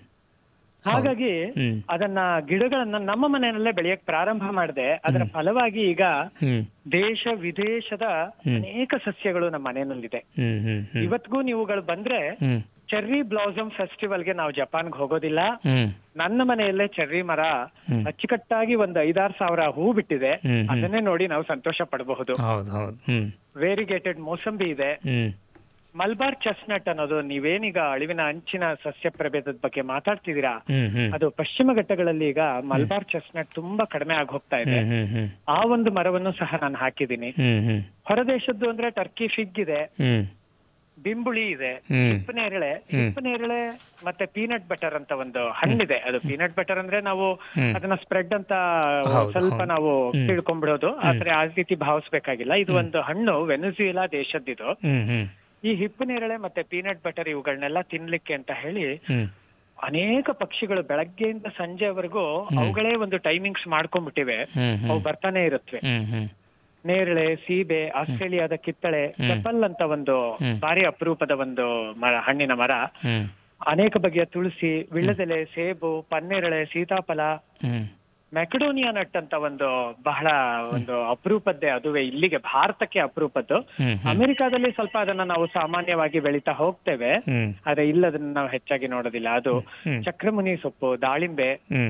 ಹಾಗಾಗಿ ಹ್ಮ್ ಅದನ್ನ ಗಿಡಗಳನ್ನ ನಮ್ಮ ಮನೆಯಲ್ಲೇ ಬೆಳೆಯಕ್ ಪ್ರಾರಂಭ ಮಾಡಿದೆ ಅದರ ಫಲವಾಗಿ ಈಗ ಹ್ಮ್ ದೇಶ ವಿದೇಶದ ಅನೇಕ ಸಸ್ಯಗಳು ನಮ್ಮ ಮನೆಯಲ್ಲಿದೆ ಹ್ಮ್ ಹ್ಮ್ ಹ್ಮ್ ಇವತ್ತಿಗೂ ನೀವುಗಳು ಬಂದ್ರೆ ಹ್ಮ್ ಚೆರ್ರಿ ಬ್ಲಾಸಮ್ ಫೆಸ್ಟಿವಲ್ಗೆ ನಾವು ಜಪಾನ್ಗೆ ಹೋಗೋದಿಲ್ಲ ಹ್ಮ್ ನನ್ನ ಮನೆಯಲ್ಲೇ ಚೆರ್ರಿ ಮರ ಹ್ಮ್. ಅಚ್ಚುಕಟ್ಟಾಗಿ ಒಂದು ಐದಾರು ಸಾವಿರ ಹೂ ಬಿಟ್ಟಿದೆ ಹ್ಮ್, ಹ್ಮ್. ಅದನ್ನೇ ನೋಡಿ ನಾವು ಸಂತೋಷ ಪಡಬಹುದು ಹೌದು ಹೌದು ಹ್ಮ್ ವೇರಿಗೇಟೆಡ್ ಮೋಸಂಬಿ ಇದೆ ಹ್ಮ್ ಮಲ್ಬಾರ್ ಚೆಸ್ನಟ್ ಅನ್ನೋದು ನೀವೇನೀಗ ಅಳಿವಿನ ಅಂಚಿನ ಸಸ್ಯ ಪ್ರಭೇದದ ಬಗ್ಗೆ ಮಾತಾಡ್ತಿದ್ದೀರಾ ಹ್ಮ್ ಹ್ಮ್ ಅದು ಪಶ್ಚಿಮ ಘಟ್ಟಗಳಲ್ಲಿ ಈಗ ಮಲ್ಬಾರ್ ಚೆಸ್ನಟ್ ತುಂಬಾ ಕಡಿಮೆ ಆಗಿ ಹೋಗ್ತಾ ಇದೆ ಹ್ಮ್ ಹ್ಮ್ ಹ್ಮ್ ಆ ಒಂದು ಮರವನ್ನು ಸಹ ನಾನು ಹಾಕಿದ್ದೀನಿ ಹ್ಮ್ ಹ್ಮ್ ಹೊರದೇಶದ್ದು ಅಂದ್ರೆ ಟರ್ಕಿ ಫಿಗ್ ಇದೆ ಹ್ಮ್ ಬಿಂಬುಳಿ ಇದೆ ಹ್ಮ್. ಹಿಪ್ಪನೇರಳೆ ಹಿಪ್ಪನೇರಳೆ ಮತ್ತೆ ಪೀನಟ್ ಬಟರ್ ಅಂತ ಒಂದು ಹಣ್ಣಿದೆ ಅದು ಪೀನಟ್ ಬಟರ್ ಅಂದ್ರೆ ನಾವು ಹ್ಮ್. ಅದನ್ನ ಸ್ಪ್ರೆಡ್ ಅಂತ ಹೌದು, ಸ್ವಲ್ಪ ಹೌದು. ನಾವು ಹ್ಮ್. ತಿಳ್ಕೊಂಡ್ಬಿಡೋದು ಆದ್ರೆ ಆ ರೀತಿ ಭಾವಿಸ್ಬೇಕಾಗಿಲ್ಲ ಇದು ಒಂದು ಹಣ್ಣು ವೆನಿಜುಯೆಲಾ ದೇಶದ್ದಿದು ಹ್ಮ್ ಹ್ಮ್ ಈ ಹಿಪ್ಪನೇರಳೆ ಮತ್ತೆ ಪೀನಟ್ ಬಟರ್ ಇವುಗಳನ್ನೆಲ್ಲ ತಿನ್ಲಿಕ್ಕೆ ಅಂತ ಹೇಳಿ ಹ್ಮ್ ಅನೇಕ ಪಕ್ಷಿಗಳು ಬೆಳಗ್ಗೆಯಿಂದ ಸಂಜೆವರೆಗೂ ಅವುಗಳೇ ಒಂದು ಟೈಮಿಂಗ್ಸ್ ಮಾಡ್ಕೊಂಡ್ಬಿಟ್ಟಿವೆ ಹ್ಮ್ ಅವು ಹ್ಮ್ ಬರ್ತಾನೆ ಇರುತ್ತವೆ ಹ್ಮ್ ಹ್ಮ್ ನೇರಳೆ ಸೀಬೆ ಆಸ್ಟ್ರೇಲಿಯಾದ ಕಿತ್ತಳೆ ಪೆಪಲ್ ಅಂತ ಒಂದು ಹ್ಮ್. ಭಾರಿ ಅಪರೂಪದ ಒಂದು ಮರ ಹಣ್ಣಿನ ಮರ ಹ್ಮ್ ಅನೇಕ ಬಗೆಯ ತುಳಸಿ ವಿಳ್ಳೆದೆಲೆ ಸೇಬು ಪನ್ನೇರಳೆ ಸೀತಾಫಲ ಹ್ಮ್ ಮೆಕಡೋನಿಯಾ ನಟ್ ಅಂತ ಒಂದು ಬಹಳ ಒಂದು ಅಪರೂಪದ್ದೇ ಅದುವೇ ಇಲ್ಲಿಗೆ ಭಾರತಕ್ಕೆ ಅಪರೂಪದ್ದು ಹ್ಮ್ ಹ್ಮ್ ಅಮೆರಿಕಾದಲ್ಲಿ ಸ್ವಲ್ಪ ಅದನ್ನ ನಾವು ಸಾಮಾನ್ಯವಾಗಿ ಬೆಳೀತಾ ಹೋಗ್ತೇವೆ ಹ್ಮ್ ಆದ್ರೆ ಇಲ್ಲದನ್ನ ನಾವು ಹೆಚ್ಚಾಗಿ ನೋಡೋದಿಲ್ಲ ಅದು ಹ್ಮ್. ಚಕ್ರಮುನಿ ಸೊಪ್ಪು ದಾಳಿಂಬೆ ಹ್ಮ್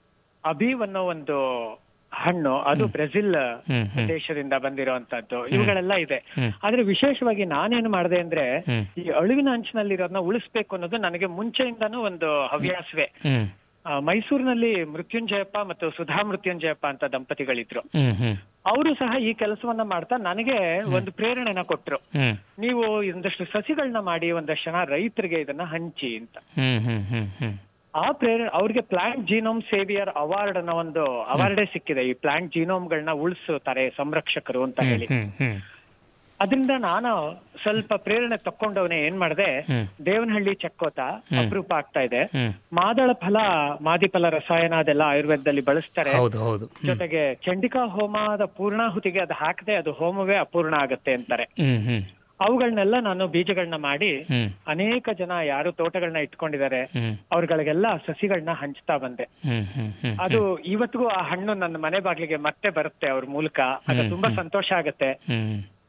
ಅಬೀವ್ ಅನ್ನೋ ಒಂದು ಹಣ್ಣು ಅದು ಬ್ರೆಜಿಲ್ ಹ್ಮ್ ಹ್ಮ್ ದೇಶದಿಂದ ಬಂದಿರುವಂತದ್ದು ಇವುಗಳೆಲ್ಲ ಇದೆ ಹ್ಮ್. ಆದ್ರೆ ವಿಶೇಷವಾಗಿ ನಾನೇನು ಮಾಡಿದೆ ಅಂದ್ರೆ ಹ್ಮ್. ಈ ಅಳಿವಿನ ಅಂಚಿನಲ್ಲಿರೋದನ್ನ ಉಳಿಸ್ಬೇಕು ಅನ್ನೋದು ನನಗೆ ಮುಂಚೆಯಿಂದಾನು ಒಂದು ಹವ್ಯಾಸವೇ ಹ್ಮ್ ಆ, ಮೈಸೂರಿನಲ್ಲಿ ಮೃತ್ಯುಂಜಯಪ್ಪ ಮತ್ತು ಸುಧಾ ಮೃತ್ಯುಂಜಯಪ್ಪ ಅಂತ ದಂಪತಿಗಳಿದ್ರು ಹ್ಮ್ ಹ್ಮ್ ಅವರು ಸಹ ಈ ಕೆಲಸವನ್ನ ಮಾಡ್ತಾ ನನಗೆ ಒಂದು ಪ್ರೇರಣೆನ ಕೊಟ್ರು ಹ್ಮ್ ನೀವು ಒಂದಷ್ಟು ಸಸಿಗಳನ್ನ ಮಾಡಿ ಒಂದಷ್ಟು ಜನ ರೈತರಿಗೆ ಇದನ್ನ ಹಂಚಿ ಅಂತ ಹ್ಮ್ ಹ್ಮ್ ಹ್ಮ್ ಹ್ಮ್ ಆ ಪ್ರೇರಣೆ ಅವ್ರಿಗೆ ಪ್ಲಾಂಟ್ ಜೀನೋಮ್ ಸೇವಿಯರ್ ಅವಾರ್ಡ್ ಅನ್ನೋ ಒಂದು ಅವಾರ್ಡೇ ಸಿಕ್ಕಿದೆ ಈ ಪ್ಲಾಂಟ್ ಜೀನೋಮ್ಗಳನ್ನ ಉಳಿಸುತ್ತಾರೆ ಸಂರಕ್ಷಕರು ಅಂತ ಹೇಳಿ ಹ್ಮ್ ಹ್ಮ್ ಅದರಿಂದ ನಾನು ಸ್ವಲ್ಪ ಪ್ರೇರಣೆ ತಕ್ಕೊಂಡವನೇ ಏನ್ ಮಾಡಿದೆ ಹ್ಮ್. ದೇವನಹಳ್ಳಿ ಚಕ್ಕೋತ ಅಪರೂಪ ಆಗ್ತಾ ಇದೆ ಹ್ಮ್ ಮಾದಳ ಫಲ ಮಾದಿಫಲ ರಸಾಯನ ಅದೆಲ್ಲ ಆಯುರ್ವೇದದಲ್ಲಿ ಬಳಸ್ತಾರೆ ಹೌದು ಹೌದು ಹ್ಮ್ ಜೊತೆಗೆ ಚಂಡಿಕಾ ಹೋಮದ ಪೂರ್ಣಾಹುತಿಗೆ ಅದು ಹಾಕದೆ ಅದು ಹೋಮವೇ ಅಪೂರ್ಣ ಆಗತ್ತೆ ಅಂತಾರೆ ಹ್ಮ್ ಹ್ಮ್ ಅವುಗಳನ್ನೆಲ್ಲ ನಾನು ಬೀಜಗಳನ್ನ ಮಾಡಿ ಹ್ಮ್ ಅನೇಕ ಜನ ಯಾರು ತೋಟಗಳನ್ನ ಇಟ್ಕೊಂಡಿದ್ದಾರೆ ಹ್ಮ್ ಅವ್ರಗಳಿಗೆಲ್ಲ ಸಸಿಗಳನ್ನ ಹಂಚ್ತಾ ಬಂದೆ ಹ್ಮ್ ಹ್ಮ್ ಹ್ಮ್ ಅದು ಇವತ್ತಿಗೂ ಆ ಹಣ್ಣು ನನ್ನ ಮನೆ ಬಾಗಿಲಿಗೆ ಮತ್ತೆ ಬರುತ್ತೆ ಅವ್ರ ಮೂಲಕ ಅದು ತುಂಬಾ ಸಂತೋಷ ಆಗತ್ತೆ ಹ್ಮ್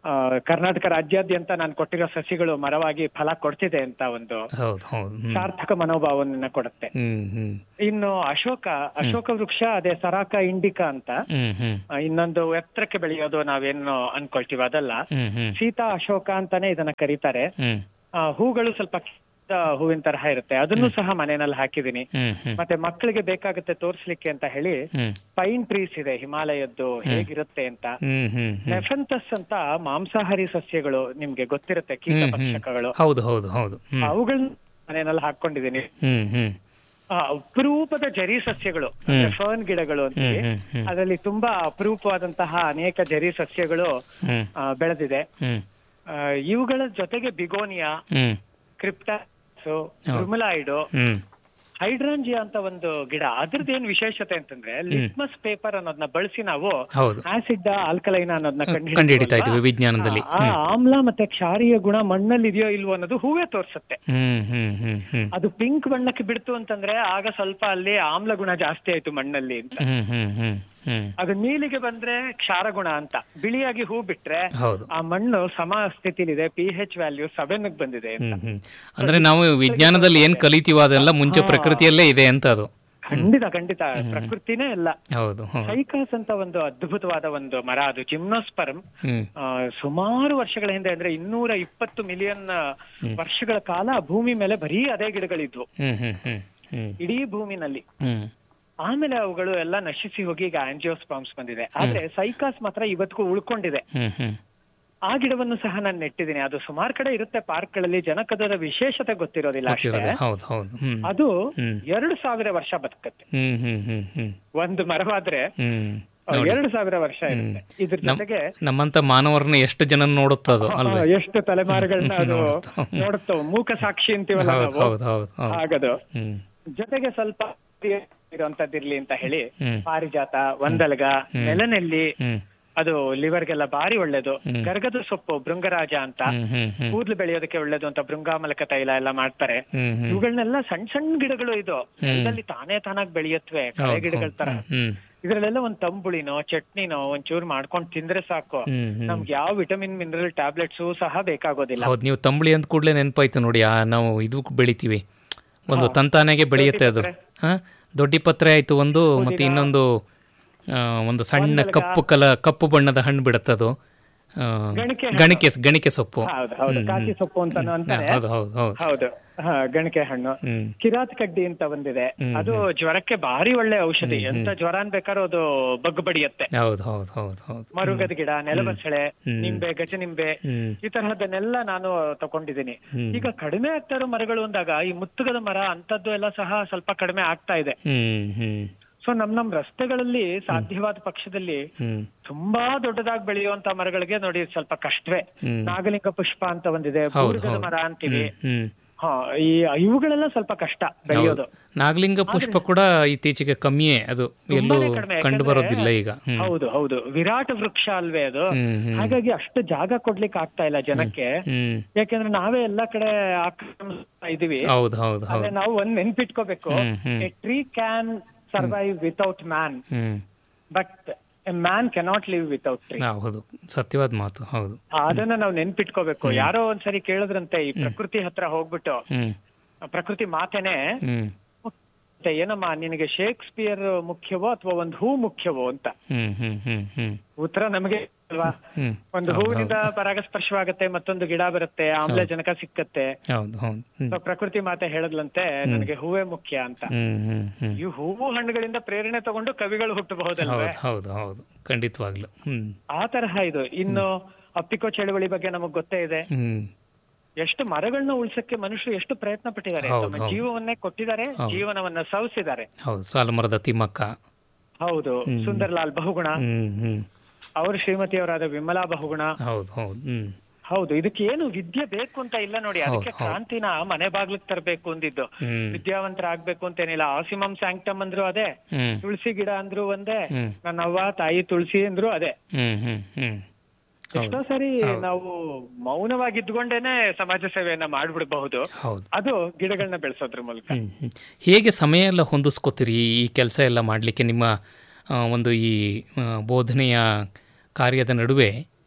ಆ, ಕರ್ನಾಟಕ ರಾಜ್ಯಾದ್ಯಂತ ನಾನು ಕೊಟ್ಟಿರೋ ಸಸಿಗಳು ಮರವಾಗಿ ಫಲ ಕೊಡ್ತಿದೆ ಅಂತ ಒಂದು ಹೌದು ಹೌದು ಹ್ಮ್ ಸಾರ್ಥಕ ಮನೋಭಾವವನ್ನ ಕೊಡುತ್ತೆ ಹ್ಮ್ ಹ್ಮ್ ಇನ್ನು ಅಶೋಕ ಅಶೋಕ ವೃಕ್ಷ ಅದೇ ಸರಾಕ ಇಂಡಿಕಾ ಅಂತ ಹ್ಮ್ ಹ್ಮ್ ಆ, ಇನ್ನೊಂದು ಎತ್ತರಕ್ಕೆ ಬೆಳೆಯೋದು ನಾವೇನು ಅನ್ಕೊಳ್ತೀವಿ ಅದಲ್ಲ ಹ್ಮ್ ಹ್ಮ್ ಸೀತಾ ಅಶೋಕ ಅಂತಾನೆ ಇದನ್ನ ಕರೀತಾರೆ ಹ್ಮ್ ಆ, ಹೂಗಳು ಸ್ವಲ್ಪ ಕಿತ್ತ ಹೂವಿನ ತರಹ ಇರುತ್ತೆ ಅದನ್ನು ಸಹ ಮನೆಯಲ್ಲಿ ಹಾಕಿದೀನಿ ಹ್ಮ್ ಹ್ಮ್ ಮತ್ತೆ ಮಕ್ಕಳಿಗೆ ಬೇಕಾಗುತ್ತೆ ತೋರ್ಸ್ಲಿಕ್ಕೆ ಅಂತ ಹೇಳಿ ಹ್ಮ್ ಪೈನ್ ಟ್ರೀಸ್ ಇದೆ ಹಿಮಾಲಯದ್ದು ಹೇಗಿರುತ್ತೆ ಅಂತ ಹ್ಮ್ ಹ್ಮ್ ಹ್ಮ್ ನೆಫೆಂತಸ್ ಅಂತ ಮಾಂಸಾಹಾರಿ ಸಸ್ಯಗಳು ನಿಮ್ಗೆ ಗೊತ್ತಿರುತ್ತೆ ಕೀಟ ಹ್ಮ್ ಹ್ಮ್ ಪಕ್ಷಕಗಳು ಹೌದು ಹೌದು ಹೌದು ಹ್ಮ್ ಅವುಗಳನ್ನ ಮನೆಯಲ್ಲಿ ಹಾಕೊಂಡಿದೀನಿ ಹ್ಮ್ ಹ್ಮ್ ಆ, ಅಪರೂಪದ ಜರಿ ಸಸ್ಯಗಳು ಅಂದ್ರೆ ಫರ್ನ್ ಗಿಡಗಳು ಅಂತೀವಿ ಹ್ಮ್ ಹ್ಮ್ ಅದರಲ್ಲಿ ತುಂಬಾ ಅಪರೂಪವಾದಂತಹ ಅನೇಕ ಜರಿ ಸಸ್ಯಗಳು ಹ್ಮ್ ಆ, ಬೆಳೆದಿದೆ ಹ್ಮ್ ಆ, ಇವುಗಳ ಜೊತೆಗೆ ಬಿಗೋನಿಯಾ ಹ್ಮ್ ಕ್ರಿಪ್ಟಾಸ್ ರುಮುಲಾಯ್ಡು ಹ್ಮ್ ಹೈಡ್ರಾಂಜಿಯಾ ಅಂತ ಒಂದು ಗಿಡ ಅದ್ರದ್ದು ಏನ್ ವಿಶೇಷತೆ ಅಂತಂದ್ರೆ ಲಿಟ್ಮಸ್ ಪೇಪರ್ ಅನ್ನೋದನ್ನ ಬಳಸಿ ನಾವು ಹೌದು ಆಸಿಡ್ ಆಲ್ಕಲೈನ್ ಅನ್ನೋದನ್ನ ಕಂಡುಹಿಡಿತಾ ಇದ್ವಿ ವಿಜ್ಞಾನದಲ್ಲಿ ಆ ಆಮ್ಲ ಮತ್ತೆ ಕ್ಷಾರೀಯ ಗುಣ ಮಣ್ಣಲ್ಲಿ ಇದೆಯೋ ಇಲ್ವೋ ಅನ್ನೋದು ಹೂವೇ ತೋರ್ಸುತ್ತೆ ಹ್ಮ್ ಹ್ಮ್ ಹ್ಮ್ ಹ್ಮ್ ಅದು ಪಿಂಕ್ ಬಣ್ಣಕ್ಕೆ ಬಿಡ್ತು ಅಂತಂದ್ರೆ ಆಗ ಸ್ವಲ್ಪ ಅಲ್ಲಿ ಆಮ್ಲ ಗುಣ ಜಾಸ್ತಿ ಆಯ್ತು ಮಣ್ಣಲ್ಲಿ ಅಂತ ಹ್ಮ್ ಹ್ಮ್ ಹ್ಮ್ ಹ್ಮ್ ಅದು ನೀಲಿಗೆ ಬಂದ್ರೆ ಕ್ಷಾರ ಗುಣ ಅಂತ ಬಿಳಿಯಾಗಿ ಹೂ ಬಿಟ್ರೆ ಹೌದು ಆ ಮಣ್ಣು ಸಮ ಸ್ಥಿತಿಲಿದೆ ಪಿ ಹೆಚ್ ವ್ಯಾಲ್ಯೂ ಸೆವೆನ್ ಬಂದಿದೆ ಅಂತ. ಹ್ಮ್ ಹ್ಮ್ ಅಂದ್ರೆ ನಾವು ವಿಜ್ಞಾನದಲ್ಲಿ ಏನ್ ಕಲಿತೀವೋ ಅದೆಲ್ಲ ಮುಂಚೆ ಪ್ರಕೃತಿಯಲ್ಲೇ ಇದೆ ಅಂತ ಅದು ಖಂಡಿತ ಖಂಡಿತ ಪ್ರಕೃತಿನೇ ಎಲ್ಲ ಹೌದು ಹೌದು ಸೈಕಾಸ್ ಅಂತ ಒಂದು ಅದ್ಭುತವಾದ ಒಂದು ಮರ ಅದು ಜಿಮ್ನೋಸ್ಪರಂ ಹ್ಮ್ ಆ, ಸುಮಾರು ವರ್ಷಗಳ ಹಿಂದೆ ಅಂದ್ರೆ ಇನ್ನೂರ ಇಪ್ಪತ್ತು ಮಿಲಿಯನ್ ವರ್ಷಗಳ ಕಾಲ ಭೂಮಿ ಮೇಲೆ ಬರೀ ಅದೇ ಗಿಡಗಳಿದ್ವು ಹ್ಮ್ ಹ್ಮ್ ಹ್ಮ್ ಹ್ಮ್ ಇಡೀ ಭೂಮಿನಲ್ಲಿ ಹ್ಮ್ ಆಮೇಲೆ ಅವುಗಳು ಎಲ್ಲ ನಶಿಸಿ ಹೋಗಿ ಈಗ ಆಂಜಿಯೋಸ್ಪಾಮ್ಸ್ ಬಂದಿದೆ ಆದ್ರೆ ಸೈಕಾಸ್ ಮಾತ್ರ ಇವತ್ತಿಗೂ ಉಳ್ಕೊಂಡಿದೆ ಹ್ಮ್ ಹ್ಮ್ ಆ ಗಿಡವನ್ನು ಸಹ ನಾನು ನೆಟ್ಟಿದ್ದೀನಿ ಅದು ಸುಮಾರು ಕಡೆ ಇರುತ್ತೆ ಪಾರ್ಕ್ಗಳಲ್ಲಿ ಜನಕದರ ವಿಶೇಷತೆ ಗೊತ್ತಿರೋದಿಲ್ಲ ಅಷ್ಟೇ ಗೊತ್ತಿರೋದು ಹೌದು ಹೌದು ಹ್ಮ್ ಅದು ಹ್ಮ್. ಎರಡು ಸಾವಿರ ವರ್ಷ ಬದುಕತ್ತೆ ಹ್ಮ್ ಹ್ಮ್ ಹ್ಮ್ ಹ್ಮ್ ಒಂದು ಮರವಾದ್ರೆ ಹ್ಮ್ ಆ, ಎರಡು ಸಾವಿರ ವರ್ಷ ಇರುತ್ತೆ ಇದ್ರ ನಮ್ ಜೊತೆಗೆ ನಮ್ಮಂತ ಮಾನವರನ್ನ ಎಷ್ಟು ಜನ ನೋಡುತ್ತದು ಆ, ಅಲ್ವೇ ಎಷ್ಟು ತಲೆಮಾರುಗಳನ್ನ ಅದು ನೋಡುತ್ತೆ. ನೋಡುತ್ತೋ ಮೂಕ ಸಾಕ್ಷಿ ಅಂತೀವಲ್ಲ ಹೌದು ನಾವು ಹೌದು ಹೌದು ಹೌದು ಆಗದು ಹ್ಮ್ ಜೊತೆಗೆ ಸ್ವಲ್ಪ ಇರುವಂತದ್ದಿರ್ಲಿ ಅಂತ ಹೇಳಿ ಹ್ಮ್. ಪಾರಿಜಾತ ಒಂದಲ್ಗ ನೆಲನೆಲ್ಲಿ ಹ್ಮ್ ಅದು ಲಿವರ್ಗೆಲ್ಲ ಭಾರಿ ಒಳ್ಳೇದು ಗರ್ಗದ ಸೊಪ್ಪು ಭೃಂಗರಾಜ ಅಂತ ಹ್ಮ್ ಹ್ಮ್ ಹ್ಮ್ ಕೂದಲು ಬೆಳೆಯೋದಕ್ಕೆ ಒಳ್ಳೇದು ಅಂತ ಭೃಂಗಾಮಲಕ ತೈಲ ಎಲ್ಲ ಮಾಡ್ತಾರೆ ಹ್ಮ್ ಹ್ಮ್ ಇವುಗಳನ್ನೆಲ್ಲ ಸಣ್ಣ ಸಣ್ಣ ಗಿಡಗಳು ಇದು ನೆಲದಲ್ಲಿ ತಾನೇ ತಾನಾಗ್ ಬೆಳೆಯತ್ವೆ ಕಳೆ ಗಿಡಗಳ ತರ ಹ್ಮ್ ಇದ್ರಲ್ಲೆಲ್ಲ ಒಂದ್ ತಂಬುಳಿನೋ ಚಟ್ನಿನೋ ಒಂಚೂರು ಮಾಡ್ಕೊಂಡ್ ತಿಂದ್ರೆ ಸಾಕು ಹ್ಮ್ ಹ್ಮ್ ನಮ್ಗೆ ಯಾವ ವಿಟಮಿನ್ ಮಿನರಲ್ ಟ್ಯಾಬ್ಲೆಟ್ಸ್ ಸಹ ಬೇಕಾಗೋದಿಲ್ಲ ಹೌದು ನೀವು ತಂಬಳಿ ಅಂದ ಕೂಡಲೇ ನೆನಪಾಯ್ತು ನೋಡಿ ಆ ನಾವು ಇದು ಬೆಳಿತೀವಿ ಒಂದು ತಂತಾನೆಗೆ ಬೆಳೆಯುತ್ತೆ ಅದು ಹಾ ದೊಡ್ಡಿ ಪತ್ರೆ ಆಯ್ತು ಒಂದು ಮತ್ತೆ ಇನ್ನೊಂದು ಆ, ಒಂದು ಸಣ್ಣ ಕಪ್ಪು ಕಲ ಕಪ್ಪು ಬಣ್ಣದ ಹಣ್ಣು ಬಿಡುತ್ತದು ಆ, ಗಣಿಕೆ ಗಣಿಕೆ ಗಣಿಕೆ ಸೊಪ್ಪು ಹೌದು ಹೌದು ಕಾಕಿ ಸೊಪ್ಪು ಅಂತಾನು ಅಂತಾರೆ ಹೌದು ಹೌದು ಹೌದು ಹೌದು ಹಾ ಗಣಿಕೆ ಹಣ್ಣು ಹ್ಮ್ ಕಿರಾತ್ ಕಡ್ಡಿ ಅಂತ ಬಂದಿದೆ ಅದು ಜ್ವರಕ್ಕೆ ಭಾರಿ ಒಳ್ಳೆ ಔಷಧಿ ಎಂತ ಜ್ವರ ಅನ್ಬೇಕಾದ್ರೂ ಅದು ಬಗ್ಗು ಬಡಿಯತ್ತೆ ಹೌದು ಹೌದು ಹೌದು ಹೌದು ಮರುಗದ ಗಿಡ ನೆಲಬಸಳೆ ನಿಂಬೆ ಗಜನಿಂಬೆ ಹ್ಮ್ ಈ ತರಹದನ್ನೆಲ್ಲ ನಾನು ತಗೊಂಡಿದ್ದೀನಿ ಈಗ ಕಡಿಮೆ ಆಗ್ತಾ ಇರೋ ಮರಗಳು ಅಂದಾಗ ಈ ಮುತ್ತುಗದ ಮರ ಅಂತದ್ದು ಎಲ್ಲ ಸಹ ಸ್ವಲ್ಪ ಕಡಿಮೆ ಆಗ್ತಾ ಇದೆ ಹ್ಮ್ ಹ್ಮ್ ಸೊ ನಮ್ ನಮ್ ರಸ್ತೆಗಳಲ್ಲಿ ಸಾಧ್ಯವಾದ ಪಕ್ಷದಲ್ಲಿ ಹ್ಮ್ ತುಂಬಾ ದೊಡ್ಡದಾಗಿ ಬೆಳೆಯುವಂತ ಮರಗಳಿಗೆ ನೋಡಿ ಸ್ವಲ್ಪ ಕಷ್ಟವೇ ಹ್ಮ್. ನಾಗಲಿಂಗ ಪುಷ್ಪ ಅಂತ ಒಂದಿದೆ ಹೌದು, ಬೂರ್ಗದ ಹೌದು. ಮರ ಅಂತೀವಿ ಹ್ಮ್ ಹಾ ಈ ಇವುಗಳೆಲ್ಲ ಸ್ವಲ್ಪ ಕಷ್ಟ ಬೆಳೆಯೋದು ನಾಗಲಿಂಗ ಪುಷ್ಪ ಕೂಡ ಇತ್ತೀಚೆಗೆ ಕಮ್ಮಿಯೇ ಅದು ಎಲ್ಲೂ ತುಂಬಾನೇ ಕಡಿಮೆ, ಕಂಡು ಯಾಕಂದ್ರೆ- ಬರೋದಿಲ್ಲ ಈಗ ಹ್ಮ್ ಹೌದು ಹೌದು ವಿರಾಟ್ ವೃಕ್ಷ ಅಲ್ವೇ ಅದು ಹ್ಮ್ ಹ್ಮ್ ಹಾಗಾಗಿ ಅಷ್ಟು ಜಾಗ ಕೊಡ್ಲಿಕ್ಕೆ ಆಗ್ತಾ ಇಲ್ಲ ಜನಕ್ಕೆ ಹ್ಮ್ ಯಾಕಂದ್ರೆ ನಾವೇ ಎಲ್ಲಾ ಕಡೆ ಆಕ್ರಮಿಸ್ತಾ ಇದೀವಿ ಹೌದು ಹೌದು ಆದ್ರೆ ಹೌದು ನಾವು ಒಂದ್ ನೆನ್ಪಿಟ್ಕೋಬೇಕು ಹ್ಮ್, ಹ್ಮ್. A tree can survive without man hmm but a man cannot live without tree ಹಾ, ಹೌದು ಸತ್ಯವಾದ ಮಾತು ಹೌದು ಅದನ್ನ ನಾವು ನೆನ್ಪಿಟ್ಕೋಬೇಕು ಯಾರೋ ಒಂದ್ಸರಿ ಕೇಳಿದ್ರಂತೆ ಈ ಪ್ರಕೃತಿ ಹತ್ರ ಹೋಗ್ಬಿಟ್ಟು ಹ್ಮ್ ಆ ಪ್ರಕೃತಿ ಮಾತೇನೆ ಹ್ಮ್ ಮತ್ತೆ ಏನಮ್ಮ ನಿನಗೆ ಶೇಕ್ಸ್ಪಿಯರ್ ಮುಖ್ಯವೋ ಅಥವಾ ಒಂದು ಹೂ ಮುಖ್ಯವೋ ಅಂತ ಹ್ಮ್ ಹ್ಮ್ ಹ್ಮ್ ಹ್ಮ್ ಉತ್ತರ ನಮಗೆ ಅಲ್ವಾ ಹ್ಮ್ ಒಂದು ಹೂವಿನಿಂದ ಪರಾಗಸ್ಪರ್ಶವಾಗತ್ತೆ ಮತ್ತೊಂದು ಗಿಡ ಬರುತ್ತೆ ಆಮ್ಲಜನಕ ಸಿಕ್ಕತ್ತೆ ಹೌದು ಹೌದು ಹ್ಮ್ So ಪ್ರಕೃತಿ ಮಾತೆ ಹೇಳದ್ಲಂತೆ ನನಗೆ ಹೂವೇ ಮುಖ್ಯ ಅಂತ ಹ್ಮ್ ಹ್ಮ್ ಹ್ಮ್ ಈ ಹೂವು ಹಣ್ಣುಗಳಿಂದ ಪ್ರೇರಣೆ ತಗೊಂಡು ಕವಿಗಳು ಹುಟ್ಟಬಹುದಲ್ವೇ ಹೌದು ಹೌದು ಹೌದು ಖಂಡಿತವಾಗ್ಲು ಹ್ಮ್ ಆ ತರಹ ಇದು ಇನ್ನು ಅಪ್ಪಿಕೋ ಚಳವಳಿ ಬಗ್ಗೆ ನಮಗ್ ಗೊತ್ತೇ ಇದೆ ಹ್ಮ್ ಎಷ್ಟು ಮರಗಳನ್ನ ಉಳ್ಸಕ್ಕೆ ಮನುಷ್ಯರು ಎಷ್ಟು ಪ್ರಯತ್ನ ಪಟ್ಟಿದ್ದಾರೆ ಹೌದು, ತಮ್ಮ ಹೌದು. ಜೀವವನ್ನೇ ಕೊಟ್ಟಿದ್ದಾರೆ ಜೀವನವನ್ನ ಸವಿಸಿದ್ದಾರೆ ಹೌದು ಸಾಲಮರದ ತಿಮ್ಮಕ್ಕ ಹೌದು ಸುಂದರ್ಲಾಲ್ ಬಹುಗುಣ ಹ್ಮ್ ಹ್ಮ್ ಅವರು ಶ್ರೀಮತಿಯವರಾದ ವಿಮಲಾ ಬಹುಗುಣ ಹೌದು ಹೌದು ಹ್ಮ್ ಹೌದು ಇದಕ್ಕೆ ಏನು ವಿದ್ಯೆ ಬೇಕು ಅಂತ ಇಲ್ಲ ನೋಡಿ ಅದಕ್ಕೆ ಹೌದು, ಹೌದು. ಕ್ರಾಂತಿನ ಮನೆ ಬಾಗ್ಲಿಗೆ ತರಬೇಕು ಅಂದಿದ್ದು ಹ್ಮ್ ವಿದ್ಯಾವಂತರ ಆಗ್ಬೇಕು ಅಂತೇನಿಲ್ಲ ಆಸಿಮಂ ಸ್ಯಾಂಕ್ಟಮ್ ಅಂದ್ರು ಅದೇ ಹ್ಮ್ ತುಳಸಿ ಗಿಡ ಅಂದ್ರು ಒಂದೇ ಹ್ಮ್ ನನ್ನ ಅವ್ವ ತಾಯಿ ತುಳಸಿ ಅಂದ್ರು ಅದೇ ಹ್ಮ್ ಹ್ಮ್ ಹ್ಮ್ ಎಷ್ಟೋ ಸರಿ ನಾವು ಮೌನವಾಗಿ ಇದ್ಕೊಂಡೇನೆ ಸಮಾಜ ಸೇವೆಯನ್ನ ಮಾಡ್ಬಿಡಬಹುದು ಹೌದು ಅದು ಗಿಡಗಳನ್ನ ಬೆಳೆಸೋದ್ರ ಮೂಲಕ ಹ್ಮ್, ಹ್ಮ್. ಹೇಗೆ ಸಮಯ ಎಲ್ಲ ಹೊಂದಿಸ್ಕೋತೀರಿ ಈ ಕೆಲಸ ಎಲ್ಲ ಮಾಡಲಿಕ್ಕೆ ನಿಮ್ಮ ಆ, ಒಂದು ಈ ಆ, ಬೋಧನೆಯ ಕಾರ್ಯದ ನಡುವೆ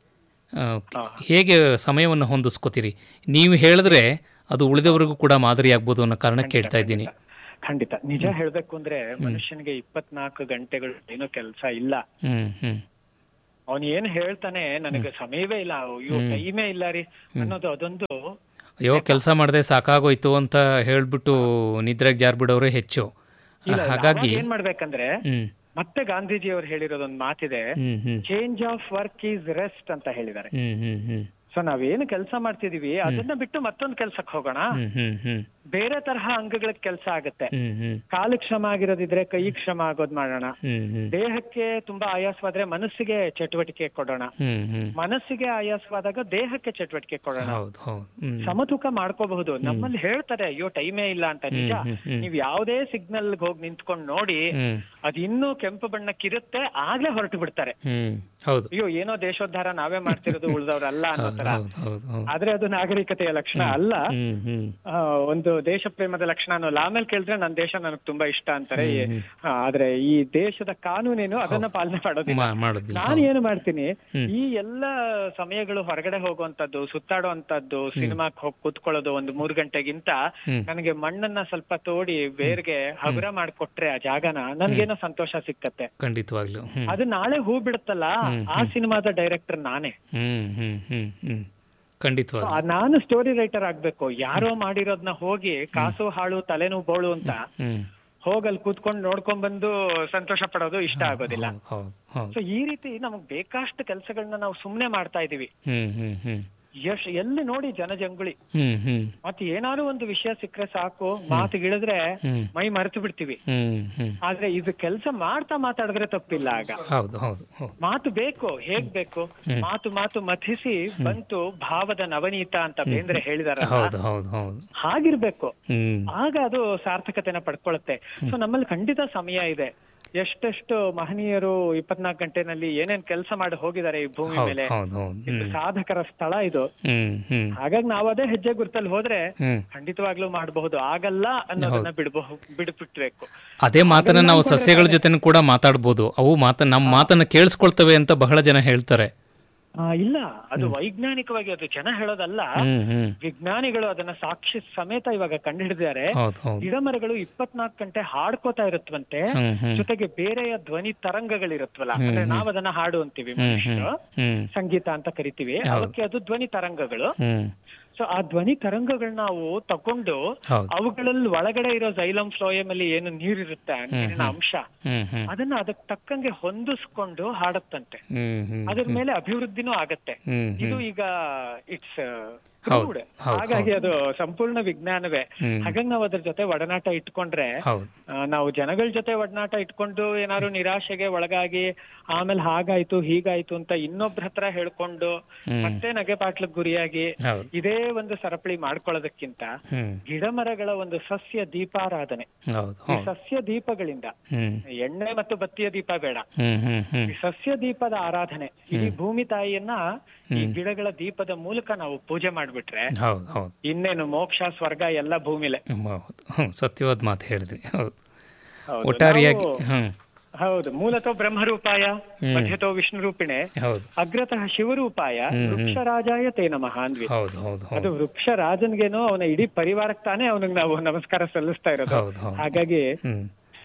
ಆ, ಹೇಗೆ ಸಮಯವನ್ನು ಹೊಂದಿಸ್ಕೋತೀರಿ ನೀವು ಹೇಳಿದ್ರೆ ಅದು ಉಳಿದವರಿಗೂ ಕೂಡ ಮಾದರಿ ಆಗ್ಬೋದು ಅನ್ನೋ ಕಾರಣ ಕೇಳ್ತಾ ಇದ್ದೀನಿ ಖಂಡಿತ ನಿಜ ಹೇಳ್ಬೇಕು ಅಂದ್ರೆ ಮನುಷ್ಯನಿಗೆ ಇಪ್ಪತ್ನಾಲ್ಕು ಗಂಟೆಗಳು ಏನೋ ಕೆಲಸ ಇಲ್ಲ ಹ್ಮ್ ಹ್ಮ್ ಅವನ್ ಏನ್ ಹೇಳ್ತಾನೆ ನನಗೆ ಸಮಯವೇ ಇಲ್ಲ ಅಯ್ಯೋ ಟೈಮೇ ಇಲ್ಲ ರೀ ಅನ್ನೋದು ಅದೊಂದು ಅಯ್ಯೋ ಕೆಲಸ ಮಾಡದೆ ಸಾಕಾಗೋಯ್ತು ಅಂತ ಹೇಳ್ಬಿಟ್ಟು ನಿದ್ರೆಗೆ ಜಾರ್ಬಿಡೋರೇ ಹೆಚ್ಚು ಇಲ್ಲ, ಹಾಗಾಗಿ ಅವಾಗ ಏನ್ ಮಾಡ್ಬೇಕಂದ್ರೆ ಹ್ಮ್ ಮತ್ತೆ ಗಾಂಧೀಜಿ ಅವ್ರು ಹೇಳಿರೋದೊಂದು ಮಾತಿದೆ ಹ್ಮ್ ಹ್ಮ್ change of work is rest ಅಂತ ಹೇಳಿದ್ದಾರೆ ಹ್ಮ್ ಹ್ಮ್ ಹ್ಮ್ ಸೊ ನಾವೇನು ಕೆಲಸ ಮಾಡ್ತಿದೀವಿ ಅದನ್ನ ಬಿಟ್ಟು ಮತ್ತೊಂದು ಕೆಲ್ಸಕ್ಕೆ ಹೋಗೋಣ ಹ್ಮ್ ಹ್ಮ್ ಹ್ಮ್ ಬೇರೆ ತರಹ ಅಂಗಗಳ ಕೆಲಸ ಆಗುತ್ತೆ ಹ್ಮ್ ಹ್ಮ್ ಕಾಲಿಗೆ ಶ್ರಮ ಆಗಿರೋದಿದ್ರೆ ಕೈ ಶ್ರಮ ಆಗೋದ್ ಮಾಡೋಣ ಹ್ಮ್ ಹ್ಮ್ ದೇಹಕ್ಕೆ ತುಂಬಾ ಆಯಾಸವಾದ್ರೆ ಮನಸ್ಸಿಗೆ ಚಟುವಟಿಕೆ ಕೊಡೋಣ ಹ್ಮ್ ಹ್ಮ್ ಮನಸ್ಸಿಗೆ ಆಯಾಸವಾದಾಗ ದೇಹಕ್ಕೆ ಚಟುವಟಿಕೆ ಕೊಡೋಣ ಹೌದು ಹೌದು ಹ್ಮ್ ಸಮತೂಕ ಮಾಡ್ಕೋಬಹುದು ನಮ್ಮಲ್ಲಿ ಹೇಳ್ತಾರೆ ಅಯ್ಯೋ ಟೈಮೇ ಇಲ್ಲ ಅಂತ ನಿಜ ಹ್ಮ್, ಹ್ಮ್. ನೀವ್ ಯಾವ್ದೇ ಸಿಗ್ನಲ್ ಹೋಗಿ ನಿಂತ್ಕೊಂಡ್ ನೋಡಿ ಹ್ಮ್ ಅದ್ ಇನ್ನೂ ಕೆಂಪು ಬಣ್ಣಕ್ಕಿರುತ್ತೆ ಆಗ್ಲೇ ಹೊರಟು ಬಿಡ್ತಾರೆ ಹ್ಮ್ ಹೌದು ಅಯ್ಯೋ ಏನೋ ದೇಶೋದ್ಧಾರ ನಾವೇ ಮಾಡ್ತಿರೋದು ಉಳಿದವ್ರಲ್ಲ ಅನ್ನೋ ತರ ಹೌದು ಹೌದು ಹೌದು ಆದ್ರೆ ಅದು ನಾಗರಿಕತೆಯ ಲಕ್ಷಣ ಅಲ್ಲ ಹ್ಮ್ ಹ್ಮ್ ಆ, ಒಂದು ದೇಶ ಪ್ರೇಮದ ಲಕ್ಷಣ ಅನ್ನೋ ಆಮೇಲೆ ಕೇಳಿದ್ರೆ ನನ್ನ ದೇಶ ನನಗೆ ತುಂಬಾ ಇಷ್ಟ ಅಂತಾರೆ ಆ, ಆದ್ರೆ ಈ ದೇಶದ ಕಾನೂನೇನು ಅದನ್ನ ಪಾಲನೆ ಮಾಡೋದಿಲ್ಲ ಮಾ- ಮಾಡೋದಿಲ್ಲ ನಾನು ಏನು ಮಾಡ್ತೀನಿ ಈ ಎಲ್ಲ ಸಮಯಗಳು ಹೊರಗಡೆ ಹೋಗುವಂತದ್ದು ಸುತ್ತಾಡುವಂತದ್ದು ಸಿನಿಮಾಕ್ ಹೋಗಿ ಕೂತ್ಕೊಳ್ಳೋದು ಒಂದು ಮೂರ್ ಗಂಟೆಗಿಂತ ನನಗೆ ಮಣ್ಣನ್ನ ಸ್ವಲ್ಪ ತೋಡಿ ಬೇರ್ಗೆ ಹಗುರ ಮಾಡ್ಕೊಟ್ರೆ ಆ ಜಾಗನ ನನ್ಗೇನೋ ಸಂತೋಷ ಸಿಕ್ಕತ್ತೆ ಖಂಡಿತವಾಗ್ಲು ಹ್ಮ್ ಅದು ನಾಳೆ ಹೂ ಬಿಡುತ್ತಲ್ಲ ಆ ಸಿನಿಮಾದ ಡೈರೆಕ್ಟರ್ ನಾನೇ ಹ್ಮ್ ಹ್ಮ್ ಹ್ಮ್ ಹ್ಮ್ ಖಂಡಿತವಾಗ್ಲು ಆ, ನಾನು ಸ್ಟೋರಿ ರೈಟರ್ ಆಗ್ಬೇಕು ಯಾರೋ ಮಾಡಿರೋದ್ನ ಹೋಗಿ ಕಾಸು ಹಾಳು ತಲೆನೋವು ಬೋಳು ಅಂತ ಹ್ಮ್ ಹೋಗಲ್ಲಿ ಕೂತ್ಕೊಂಡು ನೋಡ್ಕೊಂಡ್ ಬಂದು ಸಂತೋಷ ಪಡೋದು ಇಷ್ಟ ಆಗೋದಿಲ್ಲ ಹೌದು ಹೌದು ಸೊ ಈ ರೀತಿ ನಮಗ್ ಬೇಕಷ್ಟು ಕೆಲಸಗಳನ್ನ ನಾವು ಸುಮ್ನೆ ಮಾಡ್ತಾ ಇದೀವಿ ಹ್ಮ್ ಹ್ಮ್ ಹ್ಮ್ ಎಷ್ಟ್ ಎಲ್ಲಿ ನೋಡಿ ಜನಜಂಗುಳಿ ಹ್ಮ್ ಹ್ಮ್ ಮತ್ತೆ ಏನಾದ್ರು ಒಂದು ವಿಷಯ ಸಿಕ್ಕರೆ ಸಾಕು ಮಾತುಗಿಳಿದ್ರೆ ಹ್ಮ್. ಮೈ ಮರೆತು ಬಿಡ್ತೀವಿ ಹ್ಮ್ ಹ್ಮ್ ಆದ್ರೆ ಇದು ಕೆಲಸ ಮಾಡ್ತಾ ಮಾತಾಡಿದ್ರೆ ತಪ್ಪಿಲ್ಲ ಆಗ ಹೌದು ಹೌದು ಹೌದು ಮಾತು ಬೇಕು ಹೇಗ್ ಬೇಕು ಮಾತು ಮಾತು ಮಥಿಸಿ ಬಂತು ಭಾವದ ನವನೀತ ಅಂತ ಬೇಂದ್ರೆ ಹೇಳಿದಾರಲ್ಲ ಹೌದು ಹೌದು ಹೌದು ಹಾಗಿರ್ಬೇಕು ಹ್ಮ್ ಆಗ ಅದು ಸಾರ್ಥಕತೆನ ಪಡ್ಕೊಳುತ್ತೆ ಸೊ ನಮ್ಮಲ್ಲಿ ಖಂಡಿತ ಸಮಯ ಇದೆ ಎಷ್ಟೆಷ್ಟು ಮಹನೀಯರು ಇಪ್ಪತ್ನಾಲ್ಕು ಗಂಟೆನಲ್ಲಿ ಏನೇನ್ ಕೆಲಸ ಮಾಡಿ ಹೋಗಿದ್ದಾರೆ ಈ ಭೂಮಿ ಹೌದು ಮೇಲೆ ಹೌದು ಹೌದು ಇದು ಹ್ಮ್ ಸಾಧಕರ ಸ್ಥಳ ಇದು ಹ್ಮ್ ಹ್ಮ್ ಹಾಗಾಗಿ ನಾವು ಅದೇ ಹೆಜ್ಜೆ ಗುರ್ತಲ್ಲಿ ಹೋದ್ರೆ ಹ್ಮ್ ಖಂಡಿತವಾಗ್ಲೂ ಮಾಡಬಹುದು ಆಗಲ್ಲ ಅನ್ನೋದನ್ನ ಬಿಡಬಹುದು ಬಿಡ್ಬಿಟ್ಬೇಕು ಅದೇ ಮಾತನ್ನ ನಾವು ಸಸ್ಯಗಳ ಜೊತೆನೂ ಕೂಡ ಮಾತಾಡ್ಬೋದು ಅವು ಮಾತ ನಮ್ಮ ಮಾತನ್ನ ಕೇಳಿಸ್ಕೊಳ್ತವೆ ಅಂತ ಬಹಳ ಜನ ಹೇಳ್ತಾರೆ ಆ, ಇಲ್ಲ ಅದು ವೈಜ್ಞಾನಿಕವಾಗಿ ಅದು ಜನ ಹೇಳೋದಲ್ಲ ಹ್ಮ್ ಹ್ಮ್ ವಿಜ್ಞಾನಿಗಳು ಅದನ್ನ ಸಾಕ್ಷಿ ಸಮೇತ ಇವಾಗ ಕಂಡುಹಿಡಿದಿದ್ದಾರೆ ಹೌದು ಹೌದು ಗಿಡ ಮರಗಳು ಇಪ್ಪತ್ನಾಲ್ಕು ಗಂಟೆ ಹಾಡ್ಕೋತಾ ಇರುತ್ತವಂತೆ ಹ್ಮ್ ಹ್ಮ್ ಜೊತೆಗೆ ಬೇರೆಯ ಧ್ವನಿ ತರಂಗಗಳಿರುತ್ತವಲ್ಲ ಅಂದ್ರೆ ನಾವ್ ಅದನ್ನ ಹಾಡು ಅಂತೀವಿ ಮನುಷ್ಯರು ಹ್ಮ್ ಸಂಗೀತ ಅಂತ ಕರಿತೀವಿ ಅದಕ್ಕೆ ಅದು ಧ್ವನಿ ತರಂಗಗಳು ಹ್ಮ್ ಸೊ ಆ ಧ್ವನಿ ತರಂಗಗಳನ್ನ ನಾವು ತಕೊಂಡು ಹೌದು ಅವುಗಳಲ್ಲಿ ಒಳಗಡೆ ಇರೋ ಜೈಲಂ ಫ್ಲೋಯಮ್ ಅಲ್ಲಿ ಏನು ನೀರಿರುತ್ತೆ ಆ ನೀರಿನ ಅಂಶ ಹ್ಮ್ ಹ್ಮ್ ಅದನ್ನ ಅದಕ್ಕೆ ತಕ್ಕಂಗೆ ಹೊಂದಿಸ್ಕೊಂಡು ಹಾಡತ್ತಂತೆ ಹ್ಮ್ ಹ್ಮ್ ಅದ್ರ ಮೇಲೆ ಅಭಿವೃದ್ಧಿನೂ ಆಗತ್ತೆ ಹ್ಮ್ ಇದು ಈಗ ಇಟ್ಸ್ ಹೌದು, ಹೌದು, ಹಾಗಾಗಿ ಅದು ಸಂಪೂರ್ಣ ವಿಜ್ಞಾನವೇ ಹ್ಮ್. ಹಾಗಾಗಿ ನಾವು ಅದ್ರ ಜೊತೆ ಒಡನಾಟ ಇಟ್ಕೊಂಡ್ರೆ ಹೌದು ಆ, ನಾವು ಜನಗಳ ಜೊತೆ ಒಡನಾಟ ಇಟ್ಕೊಂಡು ಏನಾದ್ರು ನಿರಾಶೆಗೆ ಒಳಗಾಗಿ ಆಮೇಲೆ ಹಾಗಾಯ್ತು ಹೀಗಾಯ್ತು ಅಂತ ಇನ್ನೊಬ್ರ ಹತ್ರ ಹೇಳ್ಕೊಂಡು ಮತ್ತೆ ನಗೆ ಪಾಟ್ಲಕ್ ಗುರಿಯಾಗಿ ಹೌದು ಇದೇ ಒಂದು ಸರಪಳಿ ಮಾಡ್ಕೊಳ್ಳೋದಕ್ಕಿಂತ ಹ್ಮ್ ಗಿಡ ಮರಗಳ ಒಂದು ಸಸ್ಯ ದೀಪಾರಾಧನೆ ಹೌದು ಈ ಹೌದು ಸಸ್ಯ ದೀಪಗಳಿಂದ ಹ್ಮ್ ಎಣ್ಣೆ ಮತ್ತು ಬತ್ತಿಯ ದೀಪ ಬೇಡ ಹ್ಮ್ ಹ್ಮ್ ಹ್ಮ್ ಈ ಸಸ್ಯ ದೀಪದ ಆರಾಧನೆ ಇಡೀ ಭೂಮಿ ತಾಯಿಯನ್ನ ಈ ಗಿಡಗಳ ದೀಪದ ಮೂಲಕ ನಾವು ಪೂಜೆ ಮಾಡ್ಬಿಟ್ರೆ ಹೌದು ಹೌದು ಇನ್ನೇನು ಮೋಕ್ಷ ಸ್ವರ್ಗ ಎಲ್ಲ ಭೂಮಿಲೆ ಹ್ಮ್, ಹೌದು ಹ್ಮ್ ಸತ್ಯವಾದ ಮಾತು ಹೇಳಿದ್ರಿ ಹೌದು ಹೌದು. ಒಟ್ಟಾರೆಯಾಗಿ ನಾವು- ಹ್ಮ್ ಹೌದು ಮೂಲತಃ ಬ್ರಹ್ಮರೂಪಾಯ ಮಧ್ಯತೋ ವಿಷ್ಣು ರೂಪಿಣೆ ಹೌದು ಅಗ್ರತಃ ಶಿವರೂಪಾಯ ವೃಕ್ಷರಾಜಾಯ ತೇ ನಮಃ ಅಂದ್ವಿ ಹೌದು ಹೌದು ಅದು ಹೌದು ವೃಕ್ಷ ರಾಜನ್ಗೇನೋ ಅವನ ಇಡೀ ಪರಿವಾರಕ್ಕೆ ತಾನೇ ಅವನಿಗೆ ನಾವು ನಮಸ್ಕಾರ ಸಲ್ಲಿಸ್ತಾ ಇರೋದು ಹೌದು ಹೌದು ಹಾಗಾಗಿ ಹ್ಮ್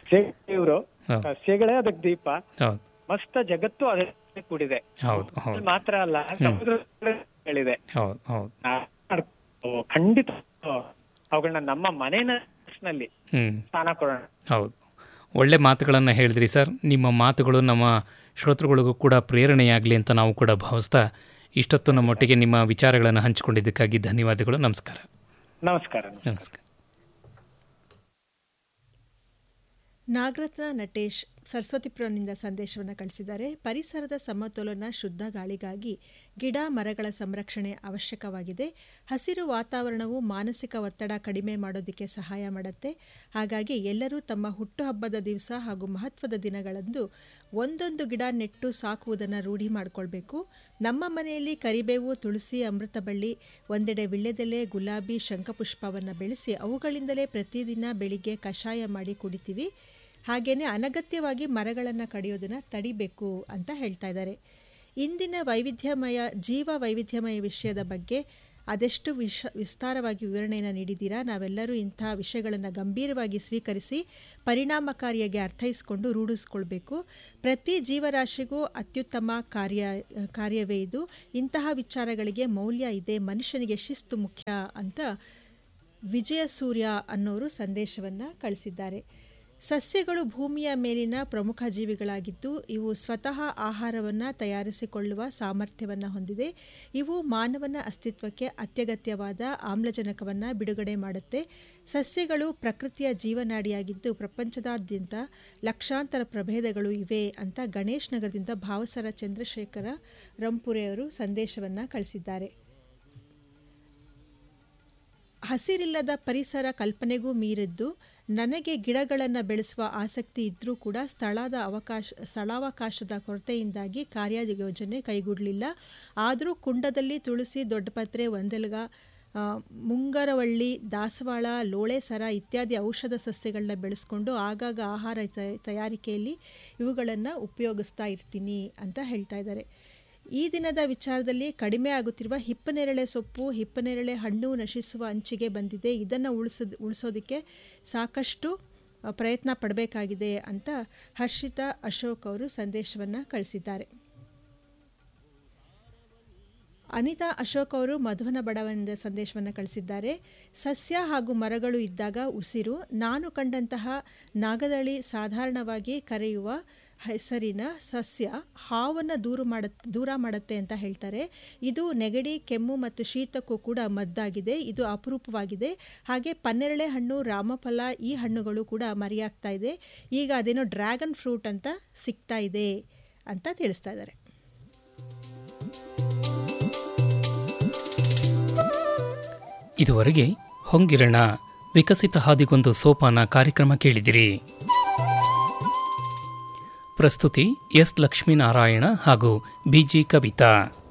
ಇವರು ಹೌದು ಸಸ್ಯಗಳೇ ಅದಕ್ಕೆ ದೀಪ ಹೌದು ಮಸ್ತ ಜಗತ್ತು ಅದೇ ಕೂಡಿದೆ ಹೌದು ಹೌದು ಅಲ್ಲಿ ಮಾತ್ರ ಅಲ್ಲ ಸಮುದ್ರಗಳಿದೆ ಹೌದು ಹೌದು ನಾವು ಖಂಡಿತ ಅವುಗಳನ್ನ ನಮ್ಮ ಮನೆಯಲ್ಲಿ ಹ್ಮ್ ಸ್ನಾನ ಕೊಡೋಣ ಹೌದು ಒಳ್ಳೆ ಮಾತುಗಳನ್ನು ಹೇಳಿದ್ರಿ ಸರ್ ನಿಮ್ಮ ಮಾತುಗಳು ನಮ್ಮ ಶ್ರೋತೃಗಳಿಗೂ ಕೂಡ ಪ್ರೇರಣೆಯಾಗಲಿ ಅಂತ ನಾವು ಕೂಡ ಭಾವಿಸ್ತಾ ಇಷ್ಟೊತ್ತು ನಮ್ಮೊಟ್ಟಿಗೆ ನಿಮ್ಮ ವಿಚಾರಗಳನ್ನು ಹಂಚಿಕೊಂಡಿದ್ದಕ್ಕಾಗಿ ಧನ್ಯವಾದಗಳು ನಮಸ್ಕಾರ ನಮಸ್ಕಾರ ನಮಸ್ಕಾರ ನಾಗರತ್ನ ನಟೇಶ್ ಸರಸ್ವತಿಪುರನಿಂದ ಸಂದೇಶವನ್ನು ಕಳಿಸಿದ್ದಾರೆ ಪರಿಸರದ ಸಮತೋಲನ ಶುದ್ಧ ಗಾಳಿಗಾಗಿ ಗಿಡ ಮರಗಳ ಸಂರಕ್ಷಣೆ ಅವಶ್ಯಕವಾಗಿದೆ ಹಸಿರು ವಾತಾವರಣವು ಮಾನಸಿಕ ಒತ್ತಡ ಕಡಿಮೆ ಮಾಡೋದಕ್ಕೆ ಸಹಾಯ ಮಾಡುತ್ತೆ ಹಾಗಾಗಿ ಎಲ್ಲರೂ ತಮ್ಮ ಹುಟ್ಟುಹಬ್ಬದ ದಿವಸ ಹಾಗೂ ಮಹತ್ವದ ದಿನಗಳಂದು ಒಂದೊಂದು ಗಿಡ ನೆಟ್ಟು ಸಾಕುವುದನ್ನು ರೂಢಿ ಮಾಡಿಕೊಳ್ಬೇಕು ನಮ್ಮ ಮನೆಯಲ್ಲಿ ಕರಿಬೇವು ತುಳಸಿ ಅಮೃತಬಳ್ಳಿ ಒಂದೆಡೆ ವಿಳ್ಯದೆಲೆ ಗುಲಾಬಿ ಶಂಖಪುಷ್ಪವನ್ನು ಬೆಳೆಸಿ ಅವುಗಳಿಂದಲೇ ಪ್ರತಿದಿನ ಬೆಳಿಗ್ಗೆ ಕಷಾಯ ಮಾಡಿ ಕುಡಿತೀವಿ ಹಾಗೆಯೇ ಅನಗತ್ಯವಾಗಿ ಮರಗಳನ್ನು ಕಡಿಯೋದನ್ನು ತಡಿಬೇಕು ಅಂತ ಹೇಳ್ತಾ ಇದ್ದಾರೆ ಇಂದಿನ ವೈವಿಧ್ಯಮಯ ಜೀವ ವೈವಿಧ್ಯಮಯ ವಿಷಯದ ಬಗ್ಗೆ ಅದೆಷ್ಟು ವಿಶ ವಿಸ್ತಾರವಾಗಿ ವಿವರಣೆಯನ್ನು ನೀಡಿದ್ದೀರಾ ನಾವೆಲ್ಲರೂ ಇಂತಹ ವಿಷಯಗಳನ್ನು ಗಂಭೀರವಾಗಿ ಸ್ವೀಕರಿಸಿ ಪರಿಣಾಮಕಾರಿಯಾಗಿ ಅರ್ಥೈಸಿಕೊಂಡು ರೂಢಿಸ್ಕೊಳ್ಬೇಕು ಪ್ರತಿ ಜೀವರಾಶಿಗೂ ಅತ್ಯುತ್ತಮ ಕಾರ್ಯ ಕಾರ್ಯವೇ ಇದು ಇಂತಹ ವಿಚಾರಗಳಿಗೆ ಮೌಲ್ಯ ಇದೆ ಮನುಷ್ಯನಿಗೆ ಶಿಸ್ತು ಮುಖ್ಯ ಅಂತ ವಿಜಯ ಸೂರ್ಯ ಅನ್ನೋರು ಸಂದೇಶವನ್ನು ಕಳಿಸಿದ್ದಾರೆ ಸಸ್ಯಗಳು ಭೂಮಿಯ ಮೇಲಿನ ಪ್ರಮುಖ ಜೀವಿಗಳಾಗಿದ್ದು ಇವು ಸ್ವತಃ ಆಹಾರವನ್ನು ತಯಾರಿಸಿಕೊಳ್ಳುವ ಸಾಮರ್ಥ್ಯವನ್ನು ಹೊಂದಿದೆ ಇವು ಮಾನವನ ಅಸ್ತಿತ್ವಕ್ಕೆ ಅತ್ಯಗತ್ಯವಾದ ಆಮ್ಲಜನಕವನ್ನು ಬಿಡುಗಡೆ ಮಾಡುತ್ತೆ ಸಸ್ಯಗಳು ಪ್ರಕೃತಿಯ ಜೀವನಾಡಿಯಾಗಿದ್ದು ಪ್ರಪಂಚದಾದ್ಯಂತ ಲಕ್ಷಾಂತರ ಪ್ರಭೇದಗಳು ಇವೆ ಅಂತ ಗಣೇಶ್ ನಗರದಿಂದ ಭಾವಸರ ಚಂದ್ರಶೇಖರ ರಂಪುರೆಯವರು ಸಂದೇಶವನ್ನು ಕಳಿಸಿದ್ದಾರೆ ಹಸಿರಿಲ್ಲದ ಪರಿಸರ ಕಲ್ಪನೆಗೂ ಮೀರಿದ್ದು ನನಗೆ ಗಿಡಗಳನ್ನು ಬೆಳೆಸುವ ಆಸಕ್ತಿ ಇದ್ದರೂ ಕೂಡ ಸ್ಥಳದ ಅವಕಾಶ ಸ್ಥಳಾವಕಾಶದ ಕೊರತೆಯಿಂದಾಗಿ ಕಾರ್ಯಯೋಜನೆ ಕೈಗೂಡಲಿಲ್ಲ ಆದರೂ ಕುಂಡದಲ್ಲಿ ತುಳಸಿ ದೊಡ್ಡಪತ್ರೆ ಒಂದೆಲಗ ಮುಂಗರವಳ್ಳಿ ದಾಸವಾಳ ಲೋಳೆ ಸರ ಇತ್ಯಾದಿ ಔಷಧ ಸಸ್ಯಗಳನ್ನ ಬೆಳೆಸ್ಕೊಂಡು ಆಗಾಗ ಆಹಾರ ತಯಾರಿಕೆಯಲ್ಲಿ ಇವುಗಳನ್ನು ಉಪಯೋಗಿಸ್ತಾ ಇರ್ತೀನಿ ಅಂತ ಹೇಳ್ತಾ ಇದ್ದಾರೆ ಈ ದಿನದ ವಿಚಾರದಲ್ಲಿ ಕಡಿಮೆ ಆಗುತ್ತಿರುವ ಹಿಪ್ಪನೇರಳೆ ಸೊಪ್ಪು ಹಿಪ್ಪನೇರಳೆ ಹಣ್ಣು ನಶಿಸುವ ಅಂಚಿಗೆ ಬಂದಿದೆ ಇದನ್ನು ಉಳಿಸೋದು ಉಳಿಸೋದಕ್ಕೆ ಸಾಕಷ್ಟು ಪ್ರಯತ್ನ ಪಡಬೇಕಾಗಿದೆ ಅಂತ ಹರ್ಷಿತಾ ಅಶೋಕ್ ಅವರು ಸಂದೇಶವನ್ನು ಕಳಿಸಿದ್ದಾರೆ ಅನಿತಾ ಅಶೋಕ್ ಅವರು ಮಧುವನ ಬಡವನಿಂದ ಸಂದೇಶವನ್ನು ಕಳಿಸಿದ್ದಾರೆ ಸಸ್ಯ ಹಾಗೂ ಮರಗಳು ಇದ್ದಾಗ ಉಸಿರು ನಾನು ಕಂಡಂತಹ ನಾಗದಳಿ ಸಾಧಾರಣವಾಗಿ ಕರೆಯುವ ಹೆಸರಿನ ಸಸ್ಯ ಹಾವನ್ನು ದೂರ ಮಾಡ ದೂರ ಮಾಡುತ್ತೆ ಅಂತ ಹೇಳ್ತಾರೆ ಇದು ನೆಗಡಿ ಕೆಮ್ಮು ಮತ್ತು ಶೀತಕ್ಕೂ ಕೂಡ ಮದ್ದಾಗಿದೆ ಇದು ಅಪರೂಪವಾಗಿದೆ ಹಾಗೆ ಪನ್ನೆರಳೆ ಹಣ್ಣು ರಾಮಫಲ ಈ ಹಣ್ಣುಗಳು ಕೂಡ ಮರಿಯಾಗ್ತಾ ಇದೆ ಈಗ ಅದೇನೋ ಡ್ರ್ಯಾಗನ್ ಫ್ರೂಟ್ ಅಂತ ಸಿಗ್ತಾ ಇದೆ ಅಂತ ತಿಳಿಸ್ತಾ ಇದ್ದಾರೆ ಇದುವರೆಗೆ ಹೊಂಗಿರಣ ವಿಕಸಿತ ಹಾದಿಗೊಂದು ಸೋಪಾನ ಕಾರ್ಯಕ್ರಮ ಕೇಳಿದಿರಿ ಪ್ರಸ್ತುತಿ ಎಸ್ ಲಕ್ಷ್ಮೀನಾರಾಯಣ ಹಾಗೂ ಬಿಜಿ ಕವಿತಾ